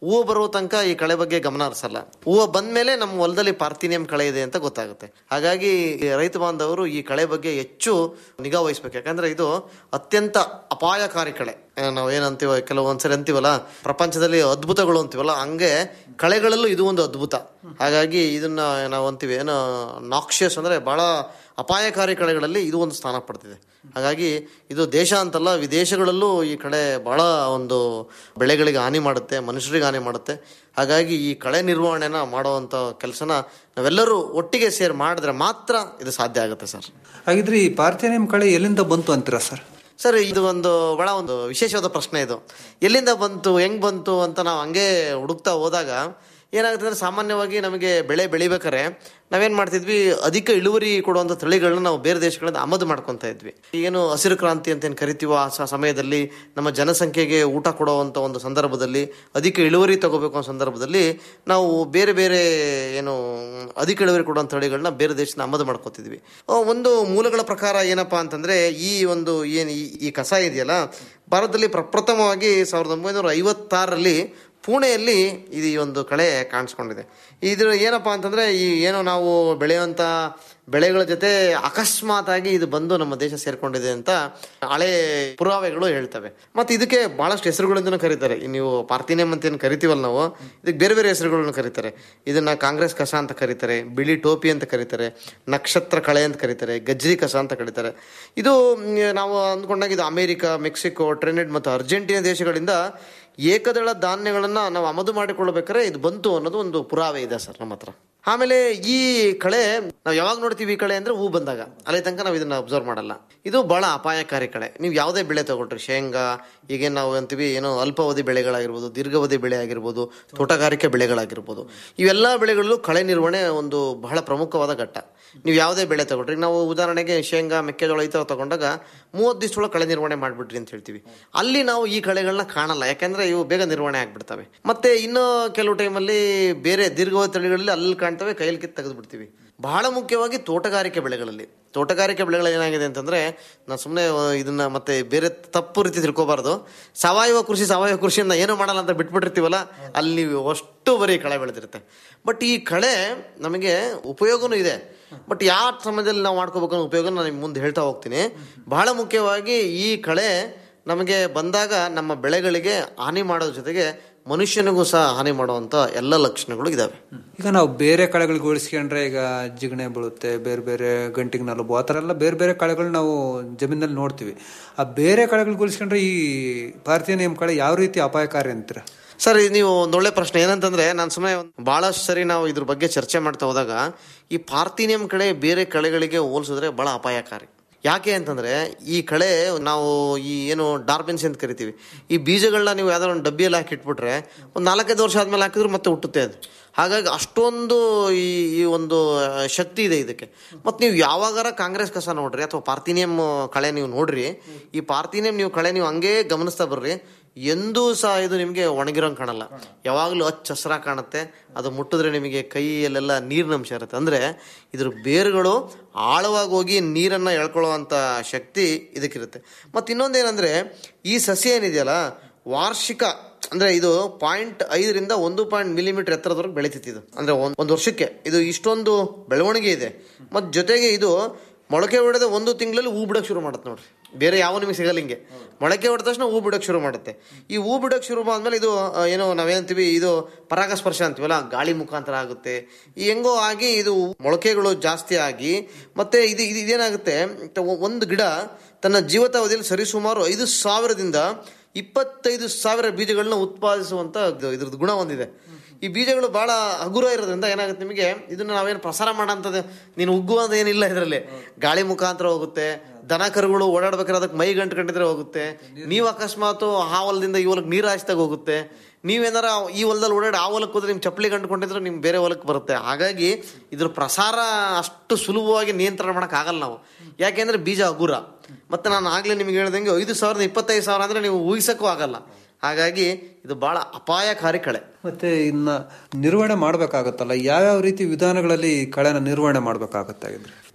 ಹೂವು ಬರುವ ತನಕ ಈ ಕಳೆ ಬಗ್ಗೆ ಗಮನ ಹರಿಸಲ್ಲ ಹೂವು ಬಂದ್ಮೇಲೆ ನಮ್ಮ ಹೊಲದಲ್ಲಿ ಪಾರ್ಥಿನಿಯಂ ಕಳೆ ಇದೆ ಅಂತ ಗೊತ್ತಾಗುತ್ತೆ ಹಾಗಾಗಿ ಈ ರೈತ ಬಾಂಧವರು ಈ ಕಳೆ ಬಗ್ಗೆ ಹೆಚ್ಚು ನಿಗಾ ವಹಿಸ್ಬೇಕು ಯಾಕಂದ್ರೆ ಇದು ಅತ್ಯಂತ ಅಪಾಯಕಾರಿ ಕಳೆ ಆ, ನಾವು ಏನಂತೀವ ಕೆಲವೊಂದ್ಸರಿ ಅಂತೀವಲ್ಲ ಪ್ರಪಂಚದಲ್ಲಿ ಅದ್ಭುತಗಳು ಅಂತೀವಲ್ಲ ಹಂಗೆ ಕಳೆಗಳಲ್ಲೂ ಇದು ಒಂದು ಅದ್ಭುತ ಹಾಗಾಗಿ ಇದನ್ನ ನಾವು ಅಂತೀವಿ ಏನೋ ನಾಕ್ಷಿಯಸ್ ಅಂದ್ರೆ ಬಹಳ ಅಪಾಯಕಾರಿ ಕಳೆಗಳಲ್ಲಿ ಇದು ಒಂದು ಸ್ಥಾನ ಪಡ್ತಿದೆ ಹಾಗಾಗಿ ಇದು ದೇಶ ಅಂತಲ್ಲ ವಿದೇಶಗಳಲ್ಲೂ ಈ ಕಳೆ ಬಹಳ ಒಂದು ಬೆಳೆಗಳಿಗೆ ಹಾನಿ ಮಾಡುತ್ತೆ ಮನುಷ್ಯರಿಗೆ ಹಾನಿ ಮಾಡುತ್ತೆ ಹಾಗಾಗಿ ಈ ಕಳೆ ನಿರ್ವಹಣೆನ ಮಾಡುವಂತ ಕೆಲಸನ ನಾವೆಲ್ಲರೂ ಒಟ್ಟಿಗೆ ಸೇರಿ ಮಾಡಿದ್ರೆ ಮಾತ್ರ ಇದು ಸಾಧ್ಯ ಆಗುತ್ತೆ ಸರ್ ಹಾಗಿದ್ರೆ ಈ ಪಾರ್ಥೇನಿಯಂ ಕಳೆ ಎಲ್ಲಿಂದ ಬಂತು ಅಂತೀರಾ ಸರ್ ಸರ್ ಇದು ಒಂದು ಬಹಳ ಒಂದು ವಿಶೇಷವಾದ ಪ್ರಶ್ನೆ ಇದು ಎಲ್ಲಿಂದ ಬಂತು ಹೆಂಗ್ ಬಂತು ಅಂತ ನಾವು ಹಂಗೆ ಹುಡುಕ್ತಾ ಹೋದಾಗ ಏನಾಗುತ್ತೆ ಅಂದ್ರೆ ಸಾಮಾನ್ಯವಾಗಿ ನಮಗೆ ಬೆಳೆ ಬೆಳಿಬೇಕಾರೆ ನಾವೇನ್ ಮಾಡ್ತಿದ್ವಿ ಅಧಿಕ ಇಳುವರಿ ಕೊಡುವಂತ ತಳಿಗಳನ್ನ ನಾವು ಬೇರೆ ದೇಶಗಳಿಂದ ಆಮದು ಮಾಡ್ಕೊಂತ ಇದ್ವಿ ಏನು ಹಸಿರು ಕ್ರಾಂತಿ ಅಂತ ಏನು ಕರಿತೀವೋ ಆ ಸ- ಸಮಯದಲ್ಲಿ ನಮ್ಮ ಜನಸಂಖ್ಯೆಗೆ ಊಟ ಕೊಡುವಂತ ಒಂದು ಸಂದರ್ಭದಲ್ಲಿ ಅಧಿಕ ಇಳುವರಿ ತಗೋಬೇಕು ಅನ್ನೋ ಸಂದರ್ಭದಲ್ಲಿ ನಾವು ಬೇರೆ ಬೇರೆ ಏನು ಅಧಿಕ ಇಳುವರಿ ಕೊಡುವಂತ ತಳಿಗಳನ್ನ ಬೇರೆ ದೇಶದಿಂದ ಆಮದು ಮಾಡ್ಕೋತಿದ್ವಿ ಆ, ಒಂದು ಮೂಲಗಳ ಪ್ರಕಾರ ಏನಪ್ಪಾ ಅಂತಂದ್ರೆ ಈ ಒಂದು ಏನು ಈ- ಈ ಕಸ ಇದೆಯಲ್ಲ ಭಾರತದಲ್ಲಿ ಪ್ರಪ್ರಥಮವಾಗಿ ಸಾವಿರದ ಒಂಬೈನೂರ ಐವತ್ತಾರರಲ್ಲಿ ಪುಣೆಯಲ್ಲಿ ಇದು ಈ ಒಂದು ಕಳೆ ಕಾಣಿಸ್ಕೊಂಡಿದೆ ಇದು ಏನಪ್ಪಾ ಅಂತಂದ್ರೆ ಈ ಏನು ನಾವು ಬೆಳೆಯುವಂತ ಬೆಳೆಗಳ ಜೊತೆ ಅಕಸ್ಮಾತ್ ಆಗಿ ಇದು ಬಂದು ನಮ್ಮ ದೇಶ ಸೇರ್ಕೊಂಡಿದೆ ಅಂತ ಹಳೆ ಪುರಾವೆಗಳು ಹೇಳ್ತವೆ ಮತ್ತೆ ಇದಕ್ಕೆ ಬಹಳಷ್ಟು ಹೆಸರುಗಳಿಂದನೂ ಕರೀತಾರೆ ಈ ನೀವು ಪಾರ್ಥಿನಿಯಂ ಅಂತ ಏನು ಕರಿತೀವಲ್ಲ ನಾವು ಇದಕ್ಕೆ ಬೇರೆ ಬೇರೆ ಹೆಸರುಗಳನ್ನು ಕರೀತಾರೆ ಇದನ್ನ ಕಾಂಗ್ರೆಸ್ ಕಸ ಅಂತ ಕರೀತಾರೆ ಬಿಳಿ ಟೋಪಿ ಅಂತ ಕರೀತಾರೆ ನಕ್ಷತ್ರ ಕಳೆ ಅಂತ ಕರೀತಾರೆ ಗಜ್ರಿ ಕಸ ಅಂತ ಕರೀತಾರೆ ಇದು ಮ್, ನಾವು ಅಂದ್ಕೊಂಡಾಗ ಇದು ಅಮೆರಿಕ ಮೆಕ್ಸಿಕೋ ಟ್ರೆನೆಡ್ ಮತ್ತು ಅರ್ಜೆಂಟೀನಾ ದೇಶಗಳಿಂದ ಏಕದಳ ಧಾನ್ಯಗಳನ್ನ ನಾವು ಆಮದು ಮಾಡಿಕೊಳ್ಳಬೇಕಾದ್ರೆ ಇದು ಬಂತು ಅನ್ನೋದು ಒಂದು ಪುರಾವೆ ಇದೆ ಸರ್ ನಮ್ಮ ಹತ್ರ ಆಮೇಲೆ ಈ ಕಳೆ ನಾವು ಯಾವಾಗ ನೋಡ್ತೀವಿ ಈ ಕಳೆ ಅಂದ್ರೆ ಹೂ ಬಂದಾಗ ಅಲ್ಲಿ ತನಕ ನಾವು ಇದನ್ನ ಅಬ್ಸರ್ವ್ ಮಾಡಲ್ಲ ಇದು ಬಹಳ ಅಪಾಯಕಾರಿ ಕಳೆ ನೀವು ಯಾವುದೇ ಬೆಳೆ ತಗೊಳ್ರಿ ಶೇಂಗಾ ಈಗೇನು ನಾವು ಅಂತೀವಿ ಏನೋ ಅಲ್ಪಾವಧಿ ಬೆಳೆಗಳಾಗಿರ್ಬೋದು ದೀರ್ಘಾವಧಿ ಬೆಳೆ ಆಗಿರ್ಬೋದು ತೋಟಗಾರಿಕೆ ಬೆಳೆಗಳಾಗಿರ್ಬೋದು ಇವೆಲ್ಲ ಬೆಳೆಗಳಲ್ಲೂ ಕಳೆ ನಿರ್ವಹಣೆ ಒಂದು ಬಹಳ ಪ್ರಮುಖವಾದ ಘಟ್ಟ ನೀವು ಯಾವುದೇ ಬೆಳೆ ತಗೊಳ್ರಿ ನಾವು ಉದಾಹರಣೆಗೆ ಶೇಂಗಾ ಮೆಕ್ಕೆಜೋಳ ಈ ಥರ ತಗೊಂಡಾಗ ಮೂವತ್ತು ದಿವಸದೊಳಗೆ ಕಳೆ ನಿರ್ವಹಣೆ ಮಾಡ್ಬಿಟ್ರಿ ಅಂತ ಹೇಳ್ತೀವಿ ಅಲ್ಲಿ ನಾವು ಈ ಕಳೆಗಳನ್ನ ಕಾಣಲ್ಲ ಯಾಕಂದ್ರೆ ಇವು ಬೇಗ ನಿರ್ವಹಣೆ ಆಗ್ಬಿಡ್ತವೆ ಮತ್ತೆ ಇನ್ನು ಕೆಲವು ಟೈಮಲ್ಲಿ ಬೇರೆ ದೀರ್ಘಾವಧಿ ತಳಿಗಳಲ್ಲಿ ಅಲ್ಲಿ ಕಾಣ್ತವೆ ಕೈಯಲ್ಲಿ ಕಿತ್ತು ತೆಗೆದು ಬಿಡ್ತೀವಿ ಬಹಳ ಮುಖ್ಯವಾಗಿ ತೋಟಗಾರಿಕೆ ಬೆಳೆಗಳಲ್ಲಿ ತೋಟಗಾರಿಕೆ ಬೆಳೆಗಳು ಏನಾಗಿದೆ ಅಂತಂದ್ರೆ ನಾನು ಸುಮ್ಮನೆ ಇದನ್ನ ಮತ್ತೆ ಬೇರೆ ತಪ್ಪು ರೀತಿ ತಿಳ್ಕೊಬಾರ್ದು ಸಾವಯವ ಕೃಷಿ ಸಾವಯವ ಕೃಷಿಯನ್ನ ಏನು ಮಾಡಲ್ಲ ಅಂತ ಬಿಟ್ಬಿಟ್ಟಿರ್ತೀವಲ್ಲ ಅಲ್ಲಿ ಅಷ್ಟು ಬರೀ ಕಳೆ ಬೆಳೆದಿರುತ್ತೆ ಬಟ್ ಈ ಕಳೆ ನಮಗೆ ಉಪಯೋಗನೂ ಇದೆ ಬಟ್ ಯಾವ ಸಮಯದಲ್ಲಿ ನಾವು ಮಾಡ್ಕೋಬೇಕು ಅನ್ನೋ ಉಪಯೋಗ ನಾನು ನಿಮ್ಗೆ ಮುಂದೆ ಹೇಳ್ತಾ ಹೋಗ್ತೀನಿ ಬಹಳ ಮುಖ್ಯವಾಗಿ ಈ ಕಳೆ ನಮಗೆ ಬಂದಾಗ ನಮ್ಮ ಬೆಳೆಗಳಿಗೆ ಹಾನಿ ಮಾಡೋದ್ರ ಜೊತೆಗೆ ಮನುಷ್ಯನಿಗೂ ಸಹ ಹಾನಿ ಮಾಡುವಂತ ಎಲ್ಲ ಲಕ್ಷಣಗಳು ಇದಾವೆ ಈಗ ನಾವು ಬೇರೆ ಕಳೆಗಳಿಗೆ ಹೋಲಿಸ್ಕೊಂಡ್ರೆ ಈಗ ಜಿಗಣೆ ಬೀಳುತ್ತೆ ಬೇರೆ ಬೇರೆ ಗಂಟಿಗೆ ನಲುಬು ಆ ಥರ ಎಲ್ಲ ಬೇರೆ ಬೇರೆ ಕಳೆಗಳು ನಾವು ಜಮೀನಲ್ಲಿ ನೋಡ್ತೀವಿ ಆ ಬೇರೆ ಕಳೆಗಳಿಗೆ ಹೋಲಿಸ್ಕೊಂಡ್ರೆ ಈ ಪಾರ್ಥಿನಿಯಂ ಕಳೆ ಯಾವ ರೀತಿ ಅಪಾಯಕಾರಿ ಅಂತೀರಾ ಸರ್ ಇದು ನೀವು ಒಂದು ಒಳ್ಳೆ ಪ್ರಶ್ನೆ ಏನಂತಂದ್ರೆ ನಾನು ಸುಮ್ಮನೆ ಬಹಳಷ್ಟು ಸರಿ ನಾವು ಇದ್ರ ಬಗ್ಗೆ ಚರ್ಚೆ ಮಾಡ್ತಾ ಹೋದಾಗ ಈ ಪಾರ್ಥಿನಿಯಂ ಕಳೆ ಬೇರೆ ಕಳೆಗಳಿಗೆ ಹೋಲಿಸಿದ್ರೆ ಬಹಳ ಅಪಾಯಕಾರಿ ಯಾಕೆ ಅಂತಂದ್ರೆ ಈ ಕಳೆ ನಾವು ಈ ಏನು ಡಾರ್ಬಿನ್ಸ್ ಅಂತ ಕರಿತೀವಿ ಈ ಬೀಜಗಳನ್ನ ನೀವು ಯಾವ್ದಾದ್ರು ಒಂದು ಡಬ್ಬಿಯಲ್ಲಿ ಹಾಕಿ ಇಟ್ಬಿಟ್ರೆ ಒಂದು ನಾಲ್ಕೈದು ವರ್ಷ ಆದ್ಮೇಲೆ ಹಾಕಿದ್ರು ಮತ್ತೆ ಹುಟ್ಟುತ್ತೆ ಅದು ಹಾಗಾಗಿ ಅಷ್ಟೊಂದು ಈ ಈ ಒಂದು ಆ, ಶಕ್ತಿ ಇದೆ ಇದಕ್ಕೆ ಮತ್ತು ನೀವು ಯಾವಾಗಾರ ಕಾಂಗ್ರೆಸ್ ಕಸ ನೋಡ್ರಿ ಅಥವಾ ಪಾರ್ಥಿನಿಯಂ ಕಳೆ ನೀವು ನೋಡ್ರಿ ಈ ಪಾರ್ಥಿನಿಯಂ ನೀವು ಕಳೆ ನೀವು ಹಂಗೇ ಗಮನಿಸ್ತಾ ಬರ್ರಿ ಎಂದೂ ಸಹ ಇದು ನಿಮಗೆ ಒಣಗಿರೋಂಗೆ ಕಾಣಲ್ಲ ಯಾವಾಗಲೂ ಹಚ್ಚ ಹಸ್ರ ಕಾಣುತ್ತೆ ಅದು ಮುಟ್ಟಿದ್ರೆ ನಿಮಗೆ ಕೈಯಲ್ಲೆಲ್ಲ ನೀರಿನ ಅಂಶ ಇರುತ್ತೆ ಅಂದರೆ ಇದ್ರ ಬೇರುಗಳು ಆಳವಾಗಿ ಹೋಗಿ ನೀರನ್ನು ಎಳ್ಕೊಳ್ಳುವಂಥ ಶಕ್ತಿ ಇದಕ್ಕಿರುತ್ತೆ ಮತ್ತು ಇನ್ನೊಂದೇನೆಂದರೆ ಈ ಸಸ್ಯ ಏನಿದೆಯಲ್ಲ ವಾರ್ಷಿಕ ಅಂದ್ರೆ ಇದು ಪಾಯಿಂಟ್ ಐದರಿಂದ ಒಂದು ಪಾಯಿಂಟ್ ಮಿಲಿಮೀಟರ್ ಎತ್ತರದವರೆಗೆ ಬೆಳಿತೈತಿ ಇದು ಅಂದ್ರೆ ಒಂದ್- ಒಂದು ವರ್ಷಕ್ಕೆ ಇದು ಇಷ್ಟೊಂದು ಬೆಳವಣಿಗೆ ಇದೆ ಮತ್ತು ಜೊತೆಗೆ ಇದು ಮೊಳಕೆ ಹೊಡೆದ ಒಂದು ತಿಂಗಳಲ್ಲಿ ಹೂ ಬಿಡಕ್ಕೆ ಶುರು ಮಾಡುತ್ತೆ ನೋಡ್ರಿ ಬೇರೆ ಯಾವ ನಿಮಗೆ ಸಿಗಲ್ಲ ಹಿಂಗೆ ಮೊಳಕೆ ಹೊಡೆದ ತಕ್ಷಣ ಹೂ ಬಿಡಕ್ಕೆ ಶುರು ಮಾಡುತ್ತೆ ಈ ಹೂ ಬಿಡಕ್ಕೆ ಶುರು ಆದ್ಮೇಲೆ ಇದು ಆ, ಏನೋ ನಾವೇನಂತೀವಿ ಇದು ಪರಾಗಸ್ಪರ್ಶ ಅಂತೀವಲ್ಲ ಗಾಳಿ ಮುಖಾಂತರ ಆಗುತ್ತೆ ಈ ಹೆಂಗೋ ಆಗಿ ಇದು ಮೊಳಕೆಗಳು ಜಾಸ್ತಿ ಆಗಿ ಮತ್ತೆ ಇದು ಇದು ಇದೇನಾಗುತ್ತೆ ತ- ಒಂದು ಗಿಡ ತನ್ನ ಜೀವಿತಾವಧಿಯಲ್ಲಿ ಸರಿಸುಮಾರು ಐದು ಸಾವಿರದಿಂದ ಇಪ್ಪತ್ತೈದು ಸಾವಿರ ಬೀಜಗಳನ್ನ ಉತ್ಪಾದಿಸುವಂತ ಇದು- ಇದ್ರದ್ದು ಗುಣ ಹೊಂದಿದೆ ಈ ಬೀಜಗಳು ಬಹಳ ಹಗುರ ಇರೋದ್ರಿಂದ ಏನಾಗುತ್ತೆ ನಿಮಗೆ ಇದನ್ನ ನಾವೇನು ಪ್ರಸಾರ ಮಾಡೋಂಥದ್ದು ನೀನು ಉಗ್ಗುವಂತ ಏನಿಲ್ಲ ಇದರಲ್ಲಿ ಗಾಳಿ ಮುಖಾಂತರ ಹೋಗುತ್ತೆ ದನ ಕರುಗಳು ಓಡಾಡ್ಬೇಕಾದ್ರೆ ಅದಕ್ಕೆ ಮೈ ಗಂಟು ಕಂಡಿದ್ರೆ ಹೋಗುತ್ತೆ ನೀವು ಅಕಸ್ಮಾತ್ ಆ ಹೊಲದಿಂದ ಈ ಹೊಲಕ್ಕೆ ನೀರು ಹಾಯಿಸ್ದಾಗ ಹೋಗುತ್ತೆ ನೀವೇನಾರ ಈ ಹೊಲದಲ್ಲಿ ಓಡಾಡಿ ಆ ಹೊಲಕ್ಕೆ ಹೋದ್ರೆ ನಿಮ್ಮ ಚಪ್ಪಲಿ ಗಂಟ್ಕೊಂಡಿದ್ರೆ ನಿಮ್ ಬೇರೆ ಹೊಲಕ್ಕೆ ಬರುತ್ತೆ ಹಾಗಾಗಿ ಇದ್ರ ಪ್ರಸಾರ ಅಷ್ಟು ಸುಲಭವಾಗಿ ನಿಯಂತ್ರಣ ಮಾಡಕ್ ಆಗಲ್ಲ ನಾವು ಯಾಕೆಂದ್ರೆ ಬೀಜ ಹಗುರ ಮತ್ತೆ ನಾನು ಆಗ್ಲೇ ನಿಮ್ಗೆ ಹೇಳ್ದಂಗೆ ಐದು ಸಾವಿರದ ಇಪ್ಪತ್ತೈದು ಸಾವಿರ ಅಂದ್ರೆ ನೀವು ಊಹಿಸಕ್ಕೂ ಆಗಲ್ಲ ಹಾಗಾಗಿ ಇದು ಬಹಳ ಅಪಾಯಕಾರಿ ಕಳೆ ಮತ್ತೆ ಇನ್ನ ನಿರ್ವಹಣೆ ಮಾಡ್ಬೇಕಾಗತ್ತಲ್ಲ ಯಾವ್ಯಾವ ರೀತಿ ವಿಧಾನಗಳಲ್ಲಿ ಈ ಕಳೆನ ನಿರ್ವಹಣೆ ಮಾಡ್ಬೇಕಾಗತ್ತಾಗಿದ್ರೆ